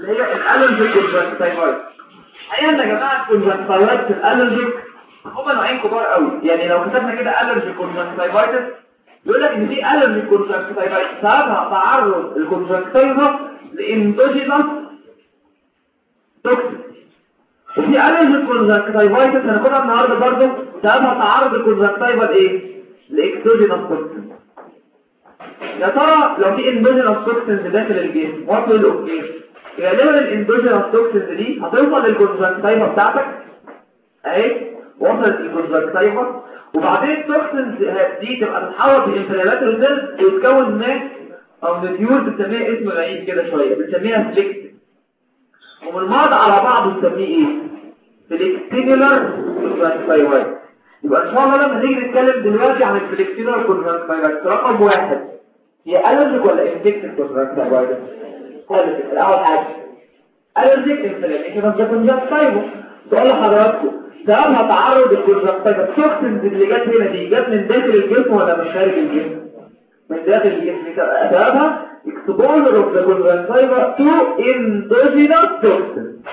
هي الالرجيك كونجكتيفايت الحقيقه يا جماعه الكونجكتيفايت في الالرجيك هما نوعين كبار قوي يعني لو كتبنا كده الرجيك كونجكتيفايتس يقول لك ان في الرجيك كونجكتيفايتس سببها تعرض الكونجكتيفا لاندوجينوس توكسين وفي الرجيك كونجكتيفايتس هناخدها النهارده برضه سببها تعرض الكونجكتيفا لايه لاكسوجينوس توكسين يا ترى لو في اندوجينوس توكسينز داخل الجسم وات ويل اوكي غالبا الاندوجينوس توكسينز دي هتوصل للكونجكتيفا بتاعتك اهي وصلت للكونجكتيفا وبعدين التوكسينز دي تبقى تتحول في انفلاماتوري سيلز وتكون ماس او نتيول بنسميها اسم غريب كده شويه بنسميها فليكت ومن المرض على بعض بنسميه ايه فليكتينولار كونجكتيفايت يبقى ان شاء الله لما نيجي نتكلم دلوقتي عن الفليكتينولار كونجكتيفايت رقم واحد هي الرجيك ولا انفكتيف كونجكتيفايت الرجيك الاول حاجه الرجيك انفلاميشن اوف ذا كونجكتيفا سؤال لحضراتكم سببها تعرض الكونجكتيفا التوكسينز اللي جت هنا دي جت من داخل الجسم ولا من خارج الجسم من داخل الجسم سببها exposure of the conjunctiva to endogenous toxins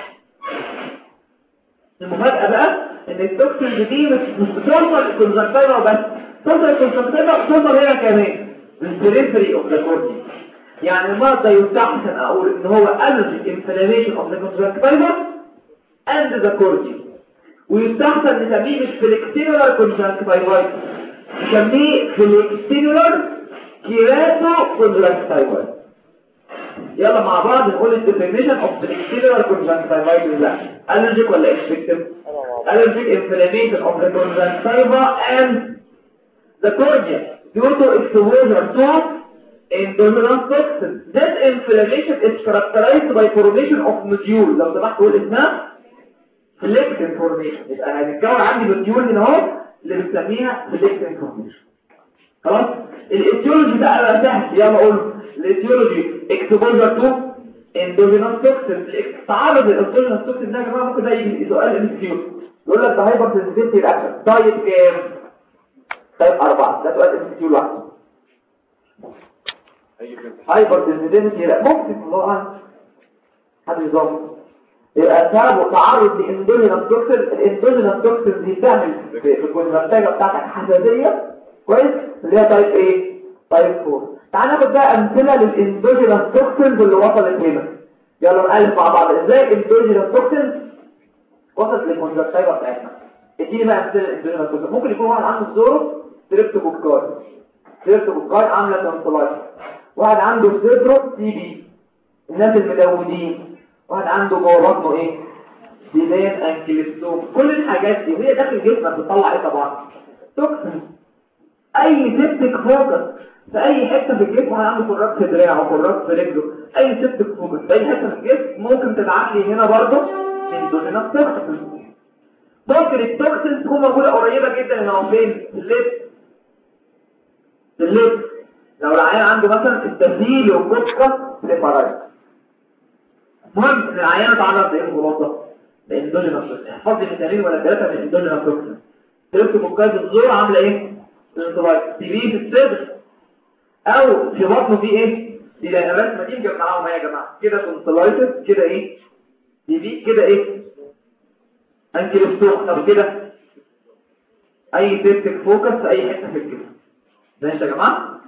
المفاجأة بقى ان التوكسينز دي مش مش بتوصل للكونجكتيفا وبس توصل للكونجكتيفا بتوصل هنا كمان للبريفري اوف ذا كورتي يعني المرض ده يستحسن اقول ان هو allergic inflammation of the conjunctiva and the corti ويستحسن نسميه مش فليكتينولار كونجكتيفايت نسميه فليكتينولار كيراتو كونجكتيفايت يلا مع بعض نقول الديفينيشن اوف فليكتينولار كونجكتيفايت لا allergic ولا infective allergic inflammation of the conjunctiva and the cornea due to exposure to endogenous toxins. This inflammation is characterized by formation of nodule. لو سمحت قول اسمها فليكتين فورميشن يبقى هنتكون عندي نوديول هنا اهو اللي بنسميها فليكتين فورميشن خلاص الايتيولوجي ده بقى سهل يلا قول الايتيولوجي اكسبوجر تو اندوجينوس توكسين تعرض للاندوجينوس توكسين ده يا جماعه ممكن ده يجي سؤال ام كيو يقول لك ده هايبر سنسيتيف رياكشن تايب كام تايب 4 ده سؤال ام كيو لوحده هايبر سنسيتيفيتي لا ممكن الله اعلم حد يظبط يبقى سبب تعرض لاندوجينوس توكسين الاندوجينوس توكسين دي تعمل في الكونفرتاجه بتاعتك حساسيه كويس اللي هي تايب ايه تايب 4 تعال ناخد بقى امثله للاندوجينوس توكسينز اللي وصلت هنا يلا نقلب مع بعض ازاي الاندوجينوس توكسينز وصلت للكونفرتاجه بتاعتنا اديني بقى امثله الاندوجينوس توكسين ممكن يكون واحد عنده زورو ستريبتوكوكاي ستريبتوكوكاي عامله تنسلايت واحد عنده سيدرو تي بي الناس المدودين واحد عنده جوه بطنه ايه ديدان انكليستوم كل الحاجات دي وهي داخل جسمك بتطلع ايه طبعا توكسين اي سيبتك فوكس في اي حته في الجسم واحد عنده كراك في دراعه كراك في رجله اي سيبتك فوكس في اي حته في الجسم ممكن تبعت لي هنا برضه من دوجينوس توكسين ممكن التوكسين تكون موجوده قريبه جدا هنا فين في اللب في اللب لو العيان عنده مثلا التسهيل والكوكا بريفارايت مهم ان العيان اتعرض لايه خلاصه لاندوجينوس توكسين احفظ لي مثالين ولا ثلاثه من اندوجينوس توكسين تركت مكاز الزور عامله ايه الانطباع تي في في الصدر او في بطنه في ايه دي الرسمه دي مجمعاهم اهي يا جماعه كده كونسلايتس كده ايه دي في كده ايه انكيلوستوم طب كده اي سيبتك فوكس في اي حته في الجسم ماشي يا جماعه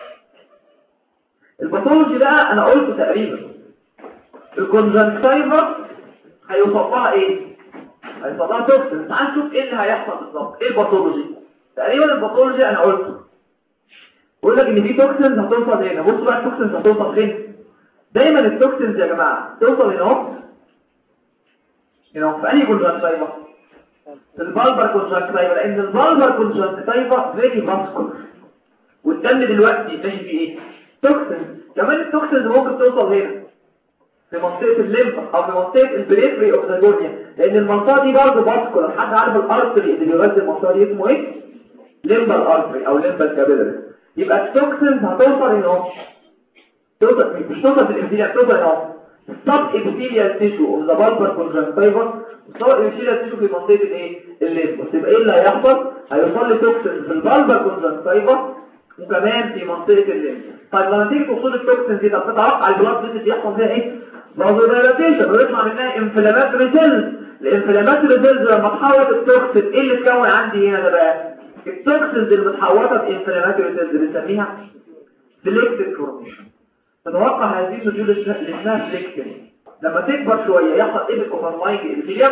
الباثولوجي بقى انا قلته تقريبا الكونجنكتيفا هيوصل لها ايه هيوصل لها توكسين تعال نشوف ايه اللي هيحصل بالظبط ايه الباثولوجي تقريبا الباثولوجي انا قلته بقول لك ان في توكسينز هتوصل هنا بصوا بقى التوكسينز هتوصل فين دايما التوكسينز يا جماعه توصل هنا اهو هنا اهو في انهي كونجنكتيفا في البالبر كونجنكتيفا لان البالبر كونجنكتيفا فيري فاسكولار والدم دلوقتي ماشي فيه ايه توكسين كمان التوكسينز ممكن توصل هنا في منطقة الليمفا او في منطقة البريفري اوف ذا جورنيا لان المنطقة دي برضه فاسكولار حد عارف الارتري اللي بيغذي المنطقة دي اسمه ايه ليمبال ارتري او ليمبال كابيلاري يبقى التوكسينز هتوصل هنا اهو توصل مش توصل في الانفيريا توصل هنا اهو السب ابيثيليال تيشو اوف ذا بالبر كونجنكتيفا السب ابيثيليال تيشو في منطقة الايه الليمفا يبقى ايه اللي هيحصل هيوصل لي توكسينز في البالبر كونجنكتيفا وكمان في منطقة الليمف طيب لما تيجي توصل التوكسين دي طب تتوقع البلاد فيسل يحصل فيها ايه فازودايلاتيشن ويطلع منها انفلاماتوري سيلز الانفلاماتوري سيلز لما تحوط التوكسين ايه اللي اتكون عندي هنا ده بقى التوكسينز اللي متحوطه بانفلاماتوري سيلز بنسميها سيلكتيف فورميشن تتوقع هذه السجول اللي اسمها سيلكتيف لما تكبر شويه يحصل ايه بالاوفرلاينج ابيثيليوم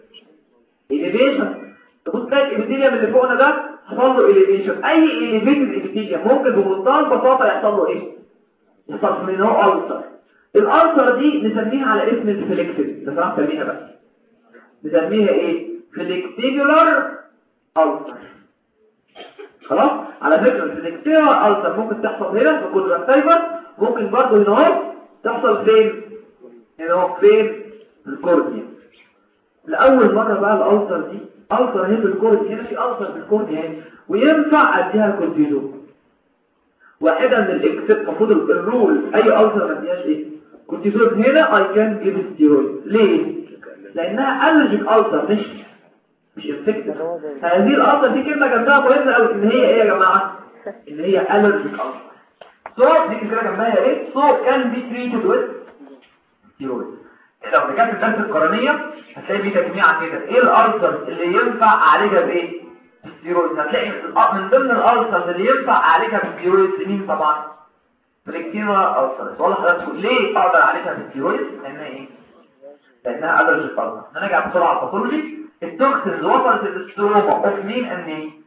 اليفيشن تبص تلاقي الابيثيليوم اللي فوقنا ده حصل له اليفيشن اي اليفيتد ابيثيليوم ممكن بمنتهى البساطه يحصل له ايه يحصل من نوع ألسر الألسر دي نسميها على اسم الفليكتيف بس راح نسميها بس نسميها ايه فليكتيبولار ألسر خلاص على فكرة الفليكتيبولار ألسر ممكن تحصل هنا في كل فايبر ممكن برضه هنا اهو تحصل فين هنا اهو فين في الكورنيا لأول مرة بقى الألسر دي ألسر هنا في الكورنيا هنا في ألسر في الكورنيا هنا وينفع أديها الكورتيزون واحدة من الاكسب المفروض الرول اي ألسر ما فيهاش ايه كورتيزون هنا اي كان جيب ستيرويد ليه لانها الرجيك ألسر مش مش انفكتيف هذه الألسر دي كلمة جنبها مهمة قوي ان هي ايه يا جماعة ان هي الرجيك ألسر so دي كده جنبها ايه so can be treated with steroid لو رجعت الدرس القرنية هتلاقي في تجميعة كده ايه الألسر اللي ينفع اعالجها بايه ستيرويد هتلاقي من ضمن الألسر اللي ينفع اعالجها بالستيرويد مين طبعا فليكتيرا ألسر والله حضرتك ليه اقدر اعالجها بالستيرويد لانها ايه لانها الرجيك ألسر هنرجع بسرعة على الباثولوجي التوكسينز وصلت للستروما اوف مين اند مين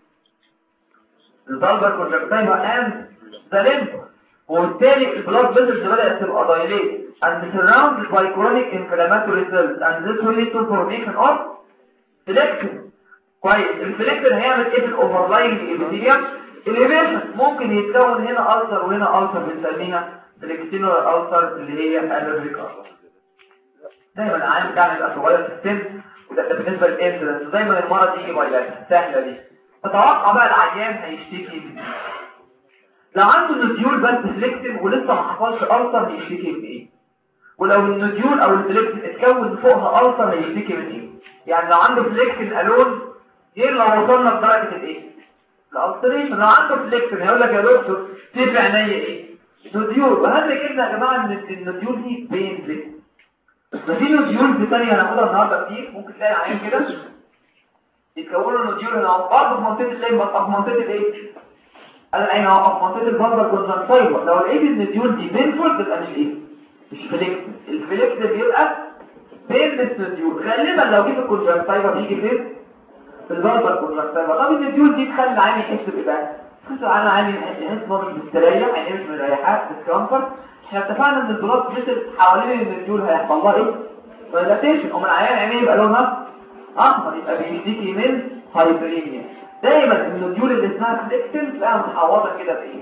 الفالفر كونجكتيفا اند ذا ليمف وبالتالي البلاد فيسلز بدأت تبقى دايليت and surrounded by chronic inflammatory cells and this will lead to formation of selectin كويس الفليكتر هيعمل ايه في الاوفرلاين ايبيثيليوم الانيميشن ممكن يتكون هنا ألسر وهنا ألسر بنسميها سلكتينور ألسر اللي هي الريك ألسر دايما العالم بتاعنا يبقى صغير في السن وده بالنسبه للانسلنس ودايما المرض يجي بايلات السهله دي تتوقع بقى العيان هيشتكي من ايه لو عنده نوديول بس فليكتين ولسه ما حصلش ألسر هيشتكي من ايه ولو النوديول او الفليكتين اتكون فوقها ألسر هيشتكي من ايه يعني لو عنده فليكتين الون غير لو وصلنا لدرجه الايه الالتريشن لو عنده فليكتين هيقول لك يا دكتور في عينيا ايه نوديول وهل كده يا جماعه ان النوديول دي بين ليه ده في نوديول ثانيه هناخدها النهارده كتير ممكن تلاقي عين كده يتكونوا نوديول هنا برضه في منطقه الليمبا في منطقه الايه العين اهو في منطقه البلبر كونجكتيفا لو لقيت النوديول دي بينفول تبقى مش ايه مش فليكت الفليكت بيبقى بين النوديول غالبا لو جيت الكونجكتيفا بيجي فين في البلبر كونجكتيفا طب النوديول دي تخلي العين يحس بايه تحس على عين يحس ان هو مش مستريح عينيه مش مريحات ديسكمفورت احنا اتفقنا ان البلاد فيسل حوالين النوديول هيحصل لها ايه دايلاتيشن ومن العيان عينيه يبقى لونها احمر يبقى بيشتكي من هايبريميا دايما النوديول اللي اسمها فليكتين تلاقيها متحوطه كده بايه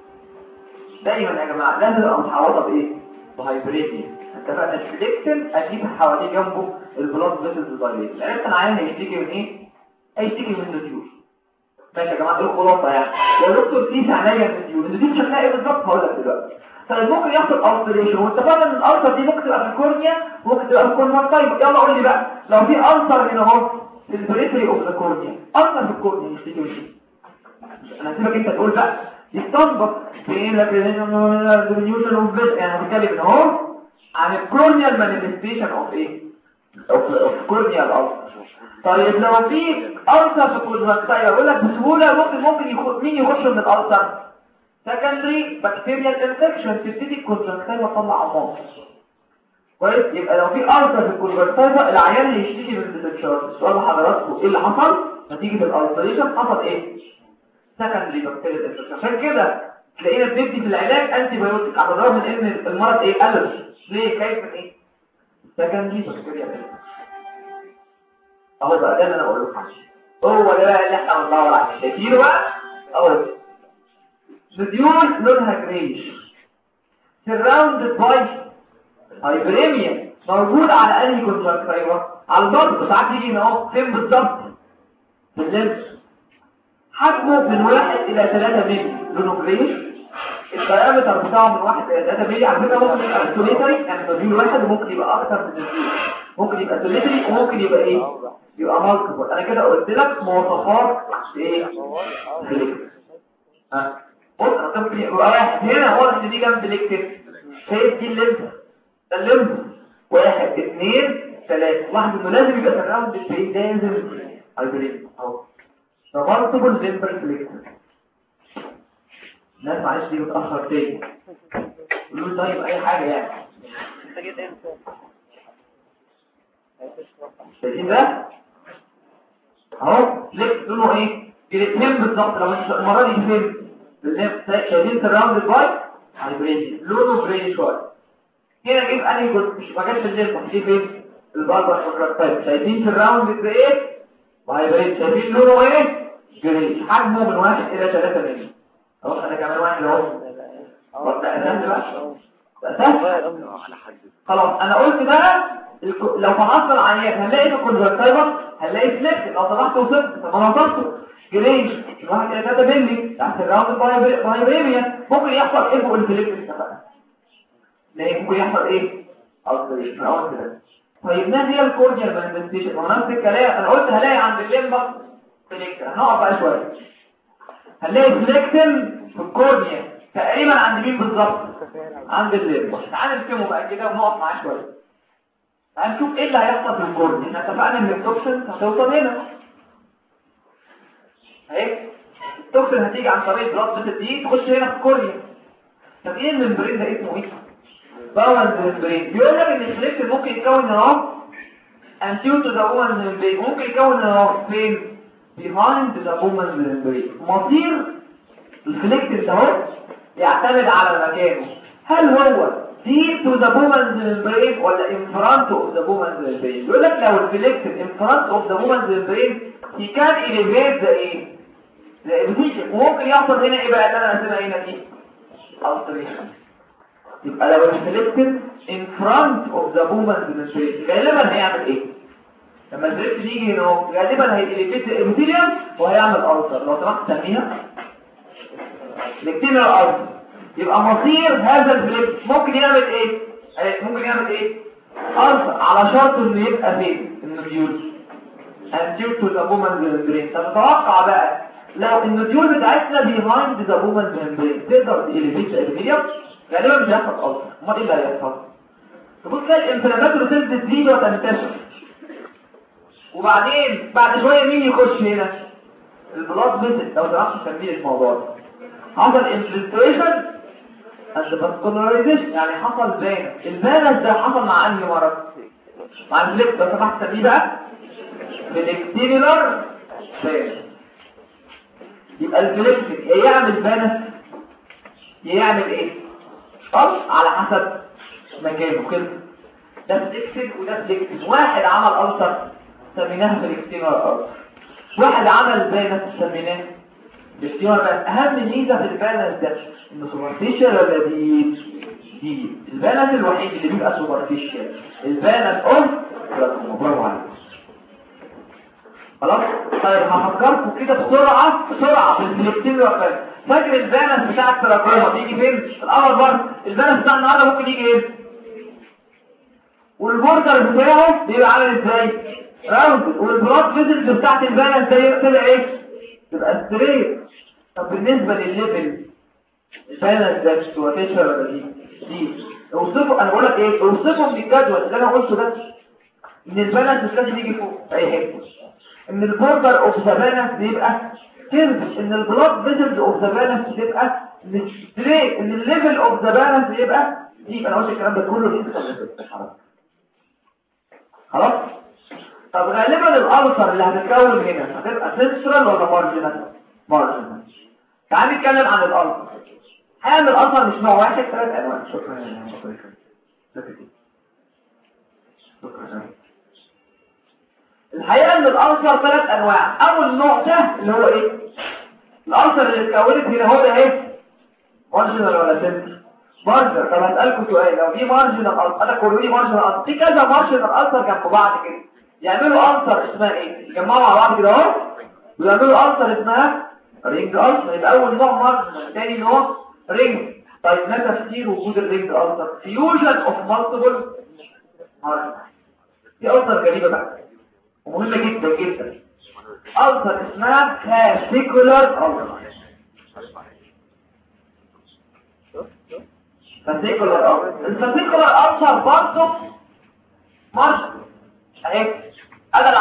دايما يا جماعه لازم تبقى متحوطه بايه بهايبريميا اتفقنا الفليكتين اجيب حواليه جنبه البلاد فيسل دايليت لان العيان هيشتكي من ايه هيشتكي من النوديول ماشي يا جماعه دول خلاصه يعني يا دكتور في عينيا النوديول النوديول شكلها ايه بالظبط هقول لك دلوقتي طيب ممكن يحصل ألسريشن واتفقنا ان الألسر دي ممكن تبقى في الكورنيا ممكن تبقى في الكورنيا طيب يلا قول لي بقى لو في ألسر هنا اهو في البريفري اوف ذا كورنيا ألسر في الكورنيا يشتكي من ايه انا هسيبك انت تقول بقى يستنبط بين لك الرينيوشن اوف بيت يعني هنتكلم اهو عن الكورنيال مانيفستيشن اوف ايه اوف كورنيال ألسر طيب لو في ألسر في الكورنيا يقول لك بسهولة ممكن ممكن يخش مين يخش من الألسر secondary bacterial infection تبتدي الكونجكتيفا تطلع عمار كويس يبقى لو في ألسر في الكونجكتيفا العيان هيشتكي من الديتشارج السؤال لحضراتكم ايه اللي حصل نتيجه الالسريشن حصل ايه secondary bacterial infection عشان كده تلاقينا بندي في العلاج انتي بايوتيك على الرغم من ان المرض ايه الرجي ليه خايف من ايه secondary bacterial infection اهو بقى ده اللي انا بقول لكم هو ده بقى اللي احنا بندور عليه شايفينه بقى اهو نوديول لونها جريش surrounded by hyperemia موجود على انهي كونجكتيفا على البطن ساعات يجي هنا اهو فين بالظبط في اللبس حجمه من واحد الى 3 مللي لونه جريش الدايمتر بتاعه من واحد الى 3 مللي على فكره ممكن يبقى سوليتري يعني نوديول واحد وممكن يبقى اكتر من نوديول ممكن يبقى سوليتري وممكن يبقى ايه يبقى مالتيبل انا كده قلت لك مواصفات ايه ها بص ممكن يبقى واحد هنا واضح ان دي جنب الكتف شايف دي الليمف ده الليمف اثنين ثلاثة واحد انه لازم يبقى سراوند البرين لازم البرين اهو ده مالتيبل ليمبر فليكسر الناس معلش دي متأخر تاني قولوا طيب اي حاجة يعني انت جيت امتى شايفين ده اهو ليك لونه ايه الاثنين بالظبط لو المره دي فين الليفت شايفين الراوند البايت هايبريد لونه بري شويه هنا جيب انهي جزء مش ما جابش الليفت دي فين البالبر شوكولاته شايفين في الراوند ده ايه وهايبريد شايفين لونه ايه جري حجمه من 1 الى 3 مللي اهو انا كمان واحد اهو خلاص انا قلت بقى لو فحصنا العيان هنلاقي في الكونجكتيفا هنلاقي فليك لو طلعت وصلت طب انا وصلته جرينج الواحد الى 3 مللي تحت الراوند بايبريميا ممكن يحصل ايه فوق الفليك اتفقنا ليه ممكن يحصل ايه طيب ما هي الكورنيال مانيفستيشن هو نفس الكلام انا قلت هلاقي عند الليمبا فليك هنقف بقى شويه هنلاقي فليكتن في الكورنيا تقريبا عند مين بالظبط عند الليمبا تعال نرسمه بقى كده ونقف معاه شويه هنشوف ايه اللي هيحصل في الكورنيا احنا اتفقنا ان التوكسين هتوصل هنا اهي التوكسين هتيجي عن طريق بلاد فيسل دي تخش هنا في الكورنيا طب ايه الممبرين ده اسمه ايه باونز ممبرين بيقول لك ان الفليكس ممكن يتكون هنا انتيو تو ذا بومنز ممبرين ممكن يتكون هنا فين behind the woman's membrane مصير الفليكس ده يعتمد على مكانه هل هو deep to the woman's membrane ولا in front of the woman's membrane يقول لك لو الفليكس in front of the woman's membrane he can elevate the ايه the epithelium وممكن يحصل هنا ايه بقى اللي انا رسمها هنا دي alteration يبقى لو الفليكس in front of the woman's membrane غالبا هيعمل ايه لما الفليكس يجي هنا غالبا هيليفيت الابيثيليوم وهيعمل ألسر لو سمحت تسميها الاكتينال ألسر يبقى مصير هذا الفليكس ممكن يعمل ايه ممكن يعمل ايه ألسر على شرط انه يبقى فين النوديول انتير تو ذا بومن ممبرين طب نتوقع بقى لو النوديول بتاعتنا بيهايند ذا بومن ممبرين تقدر تليفيت الابيثيليوم غالبا مش هيحصل ألسر امال ايه اللي هيحصل تبص تلاقي الانفلاماتوري سيلز تزيد وتنتشر وبعدين بعد شوية مين يخش هنا البلاد فيزل لو تعرفش تسميه الموضوع ده حصل انفلتريشن اند فاسكولاريزيشن يعني حصل فين الفينس ده حصل مع انهي مرض مع الفليك لو سمحت تسميه بقى فليكتيبولار فين يبقى الفليكتيك يا يعمل فينس يا يعمل ايه طب على حسب مكانه كده ده فليكتيك وده فليكتيك واحد عمل ألسر سميناها في الاكتيمار الأرض واحد عمل بينس سميناه الاكتيمار بس أهم ميزة في البالانس ده إنه سوبرفيشال ولا دي دي البالانس الوحيد اللي بيبقى سوبرفيشال البالانس أوف برافو عليك خلاص طيب هفكركم كده بسرعة بسرعة في الفلكتيمار فاكر البالانس بتاع التراكوما بيجي فين الأول برضه البالانس بتاع النهارده ممكن يجي ايه والبوردر بتاعه بيبقى عامل ازاي راوند والبلاد فيزلز بتاعت البالانس ده طلع ايه تبقى ستريت طب بالنسبه للليفل البالانس ده مش توتيشر ولا دي دي اوصفه انا بقول لك ايه اوصفهم بالجدول اللي انا قلته ده ان البالانس مش لازم يجي فوق اي حته ان البوردر اوف ذا بالانس بيبقى كيرف ان البلاد فيزلز اوف ذا بالانس بتبقى ستريت ان الليفل اوف ذا بالانس بيبقى دي انا قلت الكلام ده كله ليه خلاص طب غالبا الالسر اللي هتتكون هنا هتبقى سنترال ولا مارجنال مارجنال تعال نتكلم عن الالسر حال الالسر مش نوع واحد ثلاث انواع شكرا شكرا الحقيقه ان الالسر ثلاث انواع اول نوع ده اللي هو ايه الالسر اللي اتكونت هنا هو ده ايه مارجنال ولا سنترال مارجنال طب هسألكم سؤال لو في مارجنال ألسر أنا قولوا لي مارجنال ألسر في كذا مارجنال ألسر جنب بعض كده يعملوا ألسر اسمها إيه؟ يجمعوا مع بعض كده أهو ويعملوا ألسر اسمها رينج ألسر يبقى أول نوع مارجنال ثاني نوع رينج طيب ما تفسير وجود الرينج ألسر فيوجن أوف مالتيبل مارجنال دي ألسر غريبة بقى ومهمة جدا جدا ألسر اسمها كاسيكولار ألسر فاسيكولار ألسر الفاسيكولار ألسر برضه مارجنال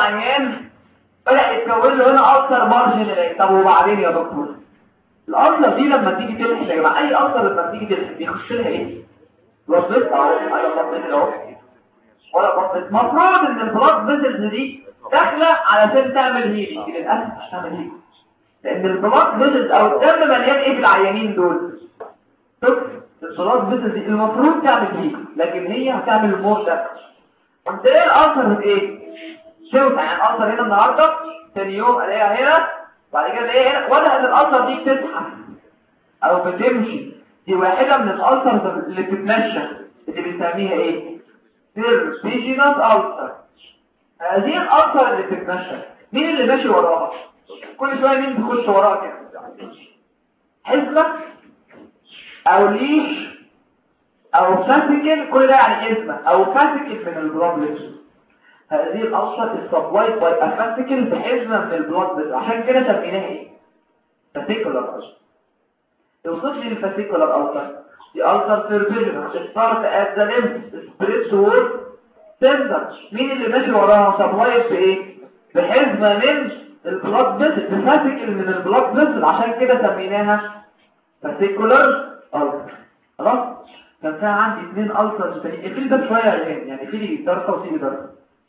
العيان بدأ يتكون له هنا أكثر مارجن طب وبعدين يا دكتور الألسر دي لما تيجي تلحق يا جماعة أي ألسر لما تيجي تلحق بيخش لها إيه؟ بلاد أهو أيوة بلاد أهو ولا بلاد المفروض إن البلاد فيزلز دي داخلة علشان تعمل هيلينج للأسف مش تعمل هيلينج لأن البلاد فيزلز أو الدم مليان إيه في العيانين دول؟ البلاد فيزلز دي المفروض تعمل هيلينج لكن هي هتعمل مور ده انت ايه الألسر ايه؟ شوف يعني الألسر هنا النهاردة ثاني يوم الاقيها هنا بعد كده ايه هنا واضح ان الالسر دي بتزحف او بتمشي دي واحدة من الالسر اللي بتتمشى اللي بنسميها ايه سيرفيجينال السر هذه الالسر اللي بتتمشى مين اللي ماشي وراها كل شويه مين بيخش وراها كده حزمه او ليش او فاسكل كل ده يعني حزمه او فاسكل من البروبلم هذه الألسر السبلايد باي افاسيكل بحزمة من البلاد عشان كده سميناها ايه؟ فاسيكولار ألسر يوصف لي الفاسيكولار ألسر The ulcer supervision start at the limb spread toward center مين اللي ماشي وراها سبلايد بايه؟ بحزمة من البلاد فيسل بفاسيكل من البلاد فيسل عشان كده سميناها فاسيكولار ألسر خلاص؟ كان فيها عندي اثنين ألسر تانيين اقفل ده شوية يعني في لي درسة وفي لي درسة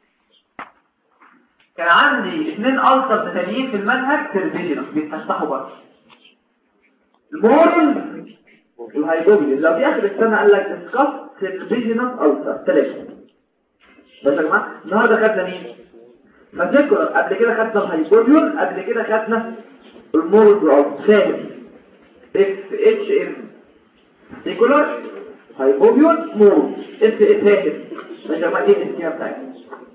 كان عندي اثنين ألسر تانيين في المنهج سيرفيجنس بيتفتحوا بره المورال والهايبوبيل لو في اخر السنه قال لك ديسكاس سيرفيجنس ألسر ثلاثه بس يا جماعه النهارده خدنا مين فاكر قبل كده خدنا الهايبوبيول قبل كده خدنا المورال والألسر فاهم اف اتش ام سيكولار هايبوبيول مور اف اتش فاهم يا جماعه ايه الاسكيما بتاعتنا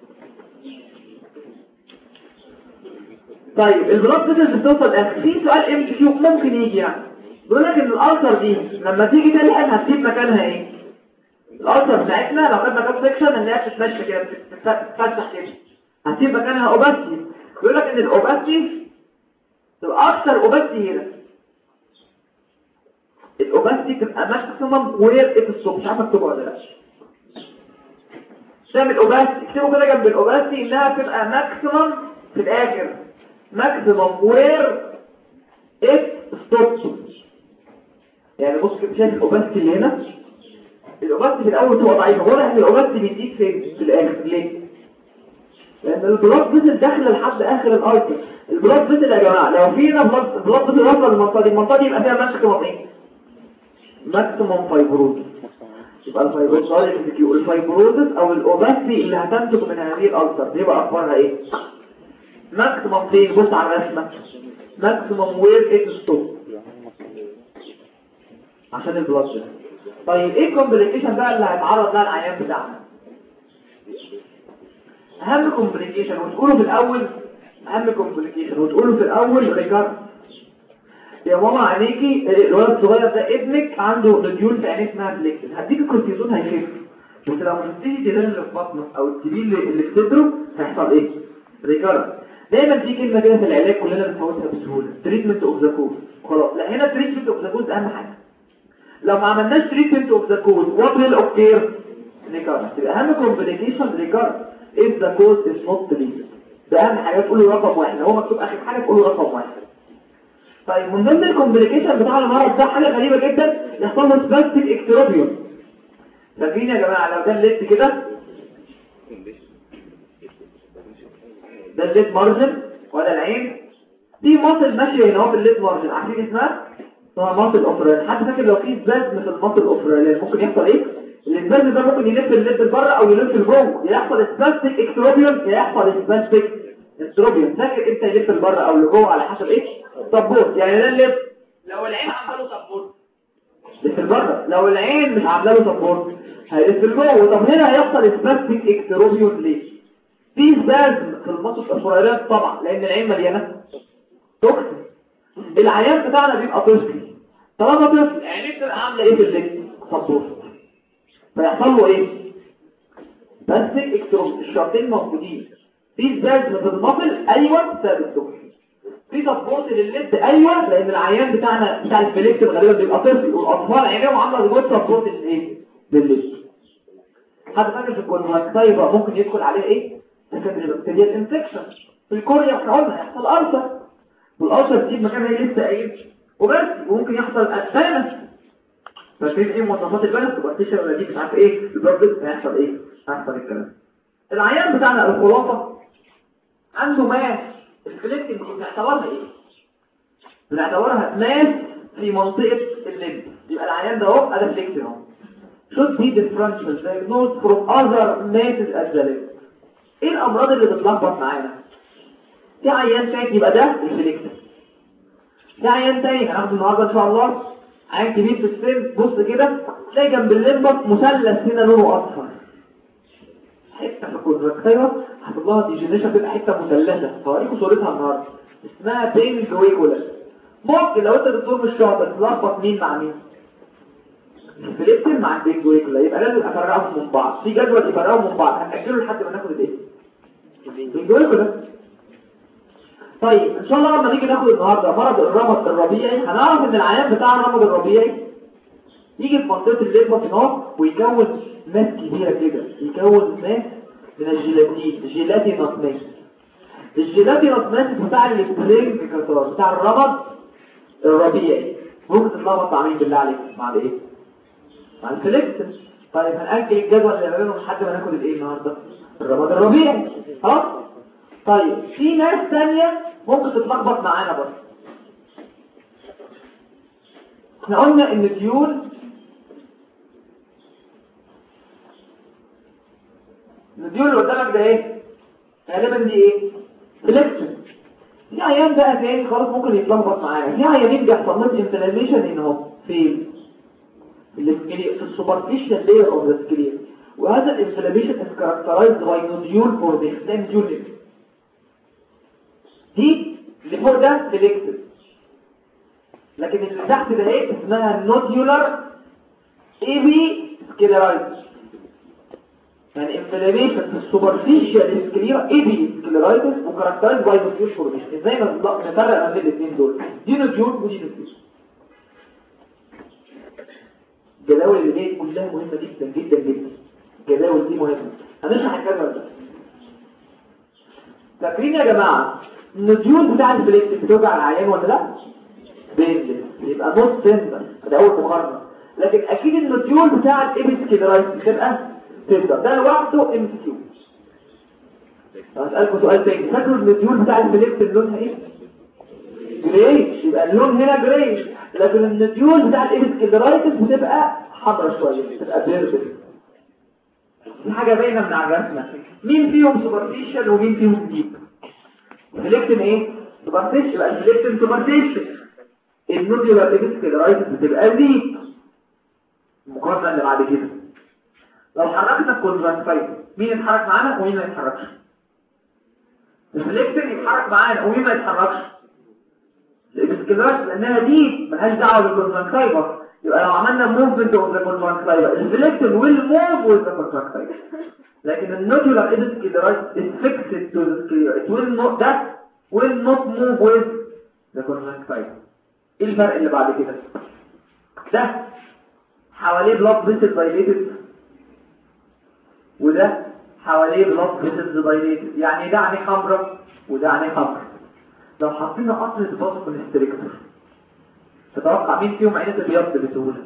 طيب البلاد فيزل بتوصل اخر في سؤال ام كيو ممكن يجي يعني بيقول لك ان الالتر دي لما تيجي تلحق هتسيب مكانها ايه الالتر بتاعتنا لو خدنا كام سكشن ان هي بتتمشى كده بتتفتح كده هتسيب مكانها اوباستي بيقول لك ان الاوباستي الاكثر اوباستي هنا الاوباستي تبقى ماكسيمم وير ات الصبح مش عارف اكتبها ولا لا تعمل اوباستي اكتبوا كده جنب الاوباستي انها تبقى ماكسيمم في الاخر maximum where it stops يعني بص كده شايف الاوباستي اللي هنا الاوباستي في الاول تبقى ضعيفه واضح ان الاوباستي بيزيد فين في الاخر ليه لان البلاد فيزل داخله لحد اخر الارض البلاد فيزل يا جماعه لو في هنا بلاد فيزل وصل للمنطقه دي المنطقه دي يبقى فيها ماكسيموم ايه ماكسيموم فايبروز يبقى الفايبروز الفايبروز او الاوباستي اللي هتنتج من هذه الالسر دي بقى اخبارها ايه ماكسيمم فين بص على الرسمه ماكسيمم وير ات ستوب عشان البلاد طيب ايه الكومبليكيشن بقى اللي هيتعرض لها العيان بتاعنا اهم كومبليكيشن وتقوله في الاول اهم كومبليكيشن وتقوله في الاول ريكارد يا ماما عينيكي الولد الصغير ده ابنك عنده نديول في عينيه اسمها بليكتن هديك الكورتيزون هيخف بس لو ما شفتيش التدين اللي في بطنه او التبيل اللي في صدره هيحصل ايه ريكارد دايما في كلمه كده في العلاج كلنا بنفوتها بسهوله تريتمنت اوف ذا كوز خلاص لا هنا تريتمنت اوف ذا كوز اهم حاجه لو ما عملناش تريتمنت اوف ذا كوز وات ويل اوكير ريكارد تبقى اهم كومبليكيشن ريكارد if the cause is not treated ده اهم حاجه تقولوا رقم واحد هو مكتوب اخر حاجه تقولوا رقم واحد طيب من ضمن الكومبليكيشن بتاع المرض ده حاجه غريبه جدا يحصل له سباستيك اكتروبيوم فاكرين يا جماعه لو ده الليست كده ده الليد مارجن ولا العين دي ماسل ماشيه هنا اهو في الليد مارجن عارفين اسمها اسمها ماسل اوفرال حد فاكر لو في سبازم في الماسل اوفرال ممكن يحصل ايه السبازم ده ممكن يلف الليد لبره او يلف لجوه يحصل سباستيك اكتروبيوم يحصل سباستيك اكتروبيوم فاكر امتى يلف لبره او لجوه على حسب ايه سبورت يعني ده الليد لو العين عامله له سبورت لف لبره لو العين مش عامله له سبورت هيلف لجوه طب هنا هيحصل سباستيك اكتروبيوم ليه في سبازم في المصل الصغيرات طبعا لان العين مليانه توكسين العيان بتاعنا بيبقى طفل طالما طفل عينيه بتبقى عامله ايه في الليل سبورت فيحصل له ايه بس اكتروب الشرطين موجودين في سبازم في المصل ايوه بسبب التوكسين في سبورت للليد ايوه لان العيان بتاعنا بتاع الفليكت غالبا بيبقى طفل والاطفال عينيهم عامله جوه سبورت للايه للليد حد فاكر في الكونفاكتايفا ممكن يدخل عليه ايه سكندري بكتيريال انفكشن في الكوريا احنا قلنا هيحصل ألسر والألسر دي مكان هي لسه قايل وبس وممكن يحصل أسانس فاكرين ايه مواصفات البلد تبقى تشرب ولا دي مش عارف ايه البرد هيحصل ايه هيحصل الكلام العيان بتاعنا الخلاصه عنده ماس الفليكتنج بنعتبرها ايه بنعتبرها ماس في منطقه الليمب يبقى العيان ده اهو ادي فليكتنج اهو should be differential diagnosed from other masses at the limb ايه الامراض اللي بتلخبط معانا في عيان تاني يبقى ده الفليكتنج في عيان تاني هناخده النهارده ان شاء الله عين كبير في السن بص كده تلاقي جنب الليمبر مثلث هنا لونه اصفر حته في الكونتراكتيرا حصل لها ديجينيشن تبقى حته مثلثه هوريكم صورتها النهارده اسمها بين جويكولا ممكن لو انت دكتور مش شاطر تلخبط مين مع مين الفليبتين مع البين جويكولا يبقى لازم افرقهم من بعض في جدول يفرقهم من بعض هنأجله لحد ما ناخد الايه البين جويكولا طيب ان شاء الله لما نيجي ناخد النهارده مرض الرمد الربيعي هنعرف ان العيان بتاع الرمد الربيعي يجي في منطقه الليمبا هنا ويكون ماس كبيره كده يكون ماس من الجيلاتين جيلاتينوس ماس الجيلاتينوس ماس بتاع السبرينج كاتار بتاع الرمد الربيعي ممكن تتلخبط مع مين بالله عليك مع الايه مع الفليكس طيب هنأجل الجدول اللي بينهم لحد ما ناخد الايه النهارده الرمد الربيعي خلاص طيب في ناس ثانيه ممكن تتلخبط معانا برضه احنا قلنا ان ديول الديول اللي قدامك ده ايه غالبا دي ايه سلكشن في عيان بقى تاني خلاص ممكن يتلخبط معايا في عيانين بيحصل لهم انفلاميشن هنا اهو في السكلير في السوبرفيشال لاير اوف ذا سكلير وهذا الانفلاميشن از كاركترايزد باي نوديول فورميشن ديول دي اللي فوق ده سيلكتيف لكن اللي تحت ده ايه اسمها نوديولار اي بي سكليرايتس يعني انفلاميشن في السوبرفيشال سكليرا اي بي سكليرايتس وكاركترايز باي نوديول فورميشن ازاي نفرق ما بين الاثنين دول دي نوديول ودي نوديول الجداول اللي دي كلها مهمه جدا جدا جدا الجداول دي مهمه هنشرح الجدول ده فاكرين يا جماعه النوديول بتاع الفليكس بتوجع العيان ولا لا بينزل يبقى نص سنتر ده اول مقارنه لكن اكيد النوديول بتاع الابيسكيدرايت بتبقى سنتر ده لوحده ام كيو هسألكم سؤال تاني فاكروا النوديول بتاع الفليكس لونها ايه جريش يبقى اللون هنا جريش لكن النوديول بتاع الابيسكيدرايتس بتبقى حمرا شويه بتبقى بيربل دي حاجه باينه من على الرسمه مين فيهم سوبرفيشال ومين فيهم ديب سلكتن ايه سوبرفيشال يبقى سلكتن سوبرفيشال النوديولار ابيسكيدرايتس بتبقى ديب المقارنه اللي بعد كده لو حركنا الكونجكتيفا مين يتحرك معانا ومين ما يتحركش السلكتن يتحرك معانا ومين ما يتحركش الابيسكيدرايتس لانها ديب ملهاش دعوه بالكونجكتيفا يبقى لو عملنا موفمنت اوف ذا كونجكتيفا السلكتن ويل موف وذ ذا كونجكتيفا لكن النودولار ابيسكيدرايتس is fixed to the sclera it will not that will not move with the conjunctiva ايه الفرق اللي بعد كده ده حواليه blood vessels dilated وده حواليه blood vessels dilated يعني ده عينيه حمراء وده عينيه حمراء لو حطينا قطرة فاسو كونستريكتور تتوقع مين فيهم عينيه تبيض بسهولة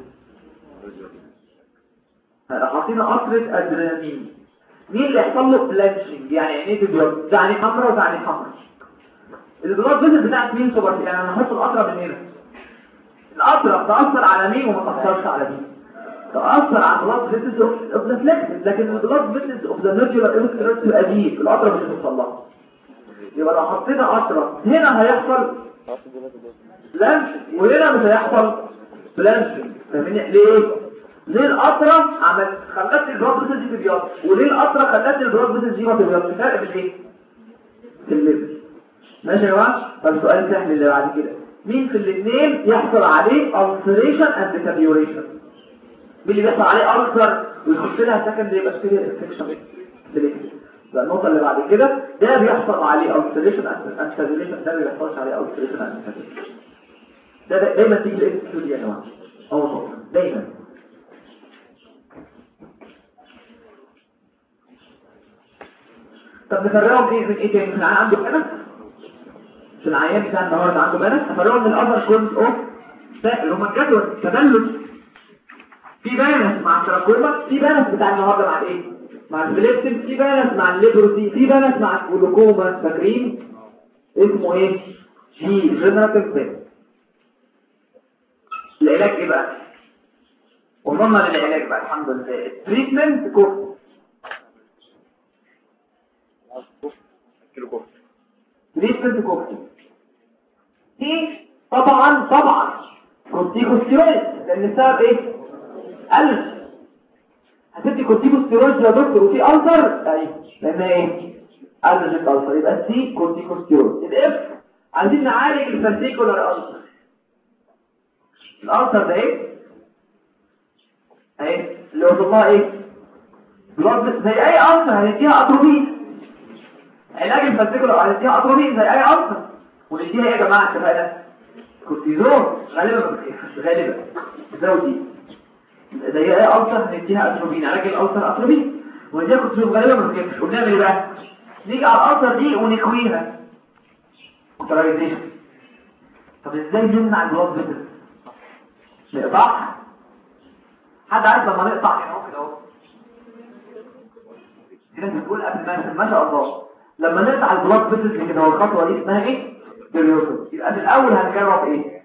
لو حطينا قطرة ادرينالين مين اللي يحصل له بلانشنج يعني عينيه تبيض ده عينيه حمراء وده عينيه حمراء البلاد فيزل بتاعت مين سوبر يعني انا هحط القطره من هنا القطره تاثر على مين وما تاثرش على مين تاثر على البلاد فيزل اوف ذا فليكس لكن البلاد فيزل اوف ذا نودولار ايموسكليروس تبقى دي القطره مش هتوصل لها يبقى لو حطينا قطره هنا هيحصل بلانشنج وهنا مش هيحصل بلانشنج فاهمين ليه ليه القطره عملت خلت البلاد فيزل دي تبيض وليه القطره خلت البلاد فيزل دي ما تبيضش فرق بين ايه في الليفل ماشي يا جماعه طب سؤال سهل اللي بعد كده مين في الاثنين يحصل عليه ulceration and deterioration مين اللي بيحصل عليه ulcer ويخش لها secondary bacterial infection ده النقطه اللي بعد كده ده بيحصل عليه ulceration and deterioration ده ما بيحصلش عليه ulceration and deterioration ده دايما تيجي الاس كيو دي يا جماعه اول نقطه دايما طب نفرقهم ايه من ايه تاني من عنده بنس في العيان بتاع النهارده عنده بنس نفرقهم من الاذر كونز اوف اللي هم الجدول تدلل في بانس مع التراكوما في بانس بتاع النهارده مع الايه مع الفليبتين في بانس مع الليبروسي في بانس مع الجلوكوما فاكرين اسمه ايه جي جنراتيف بانس العلاج ايه بقى وصلنا للعلاج بقى الحمد لله التريتمنت كورس تريتمنت كورس دي طبعا طبعا كورتيكوستيرويد لان السبب ايه قلب هتدي كورتيكوستيرويد يا دكتور وفي ألسر ايوه لان ايه الرجيك ألسر يبقى سي كورتيكوستيرويد الاف عايزين نعالج الفاسيكولار ألسر الألسر ده ايه اهي اللي وصلها ايه بلاد زي اي ألسر هنديها اتروبين علاج الفاسيكولار هنديها اتروبين زي اي ألسر ونديها ايه يا جماعه اتفقنا كورتيزون غالبا غالبا زودي زي ايه ألسر هنديها اتروبين علاج الألسر اتروبين ونديها كورتيزون غالبا ما بتكفش وبنعمل ايه بقى نيجي على الألسر دي ونكويها كوترايزيشن طب ازاي نمنع البلاد فيتس نقطعها حد عارف لما نقطع هنا اهو كده اهو كده بتقول قبل ما ما شاء الله لما نقطع البلاد فيتس كده هو الخطوه دي اسمها ايه بيريوتو يبقى في الاول هنجرب ايه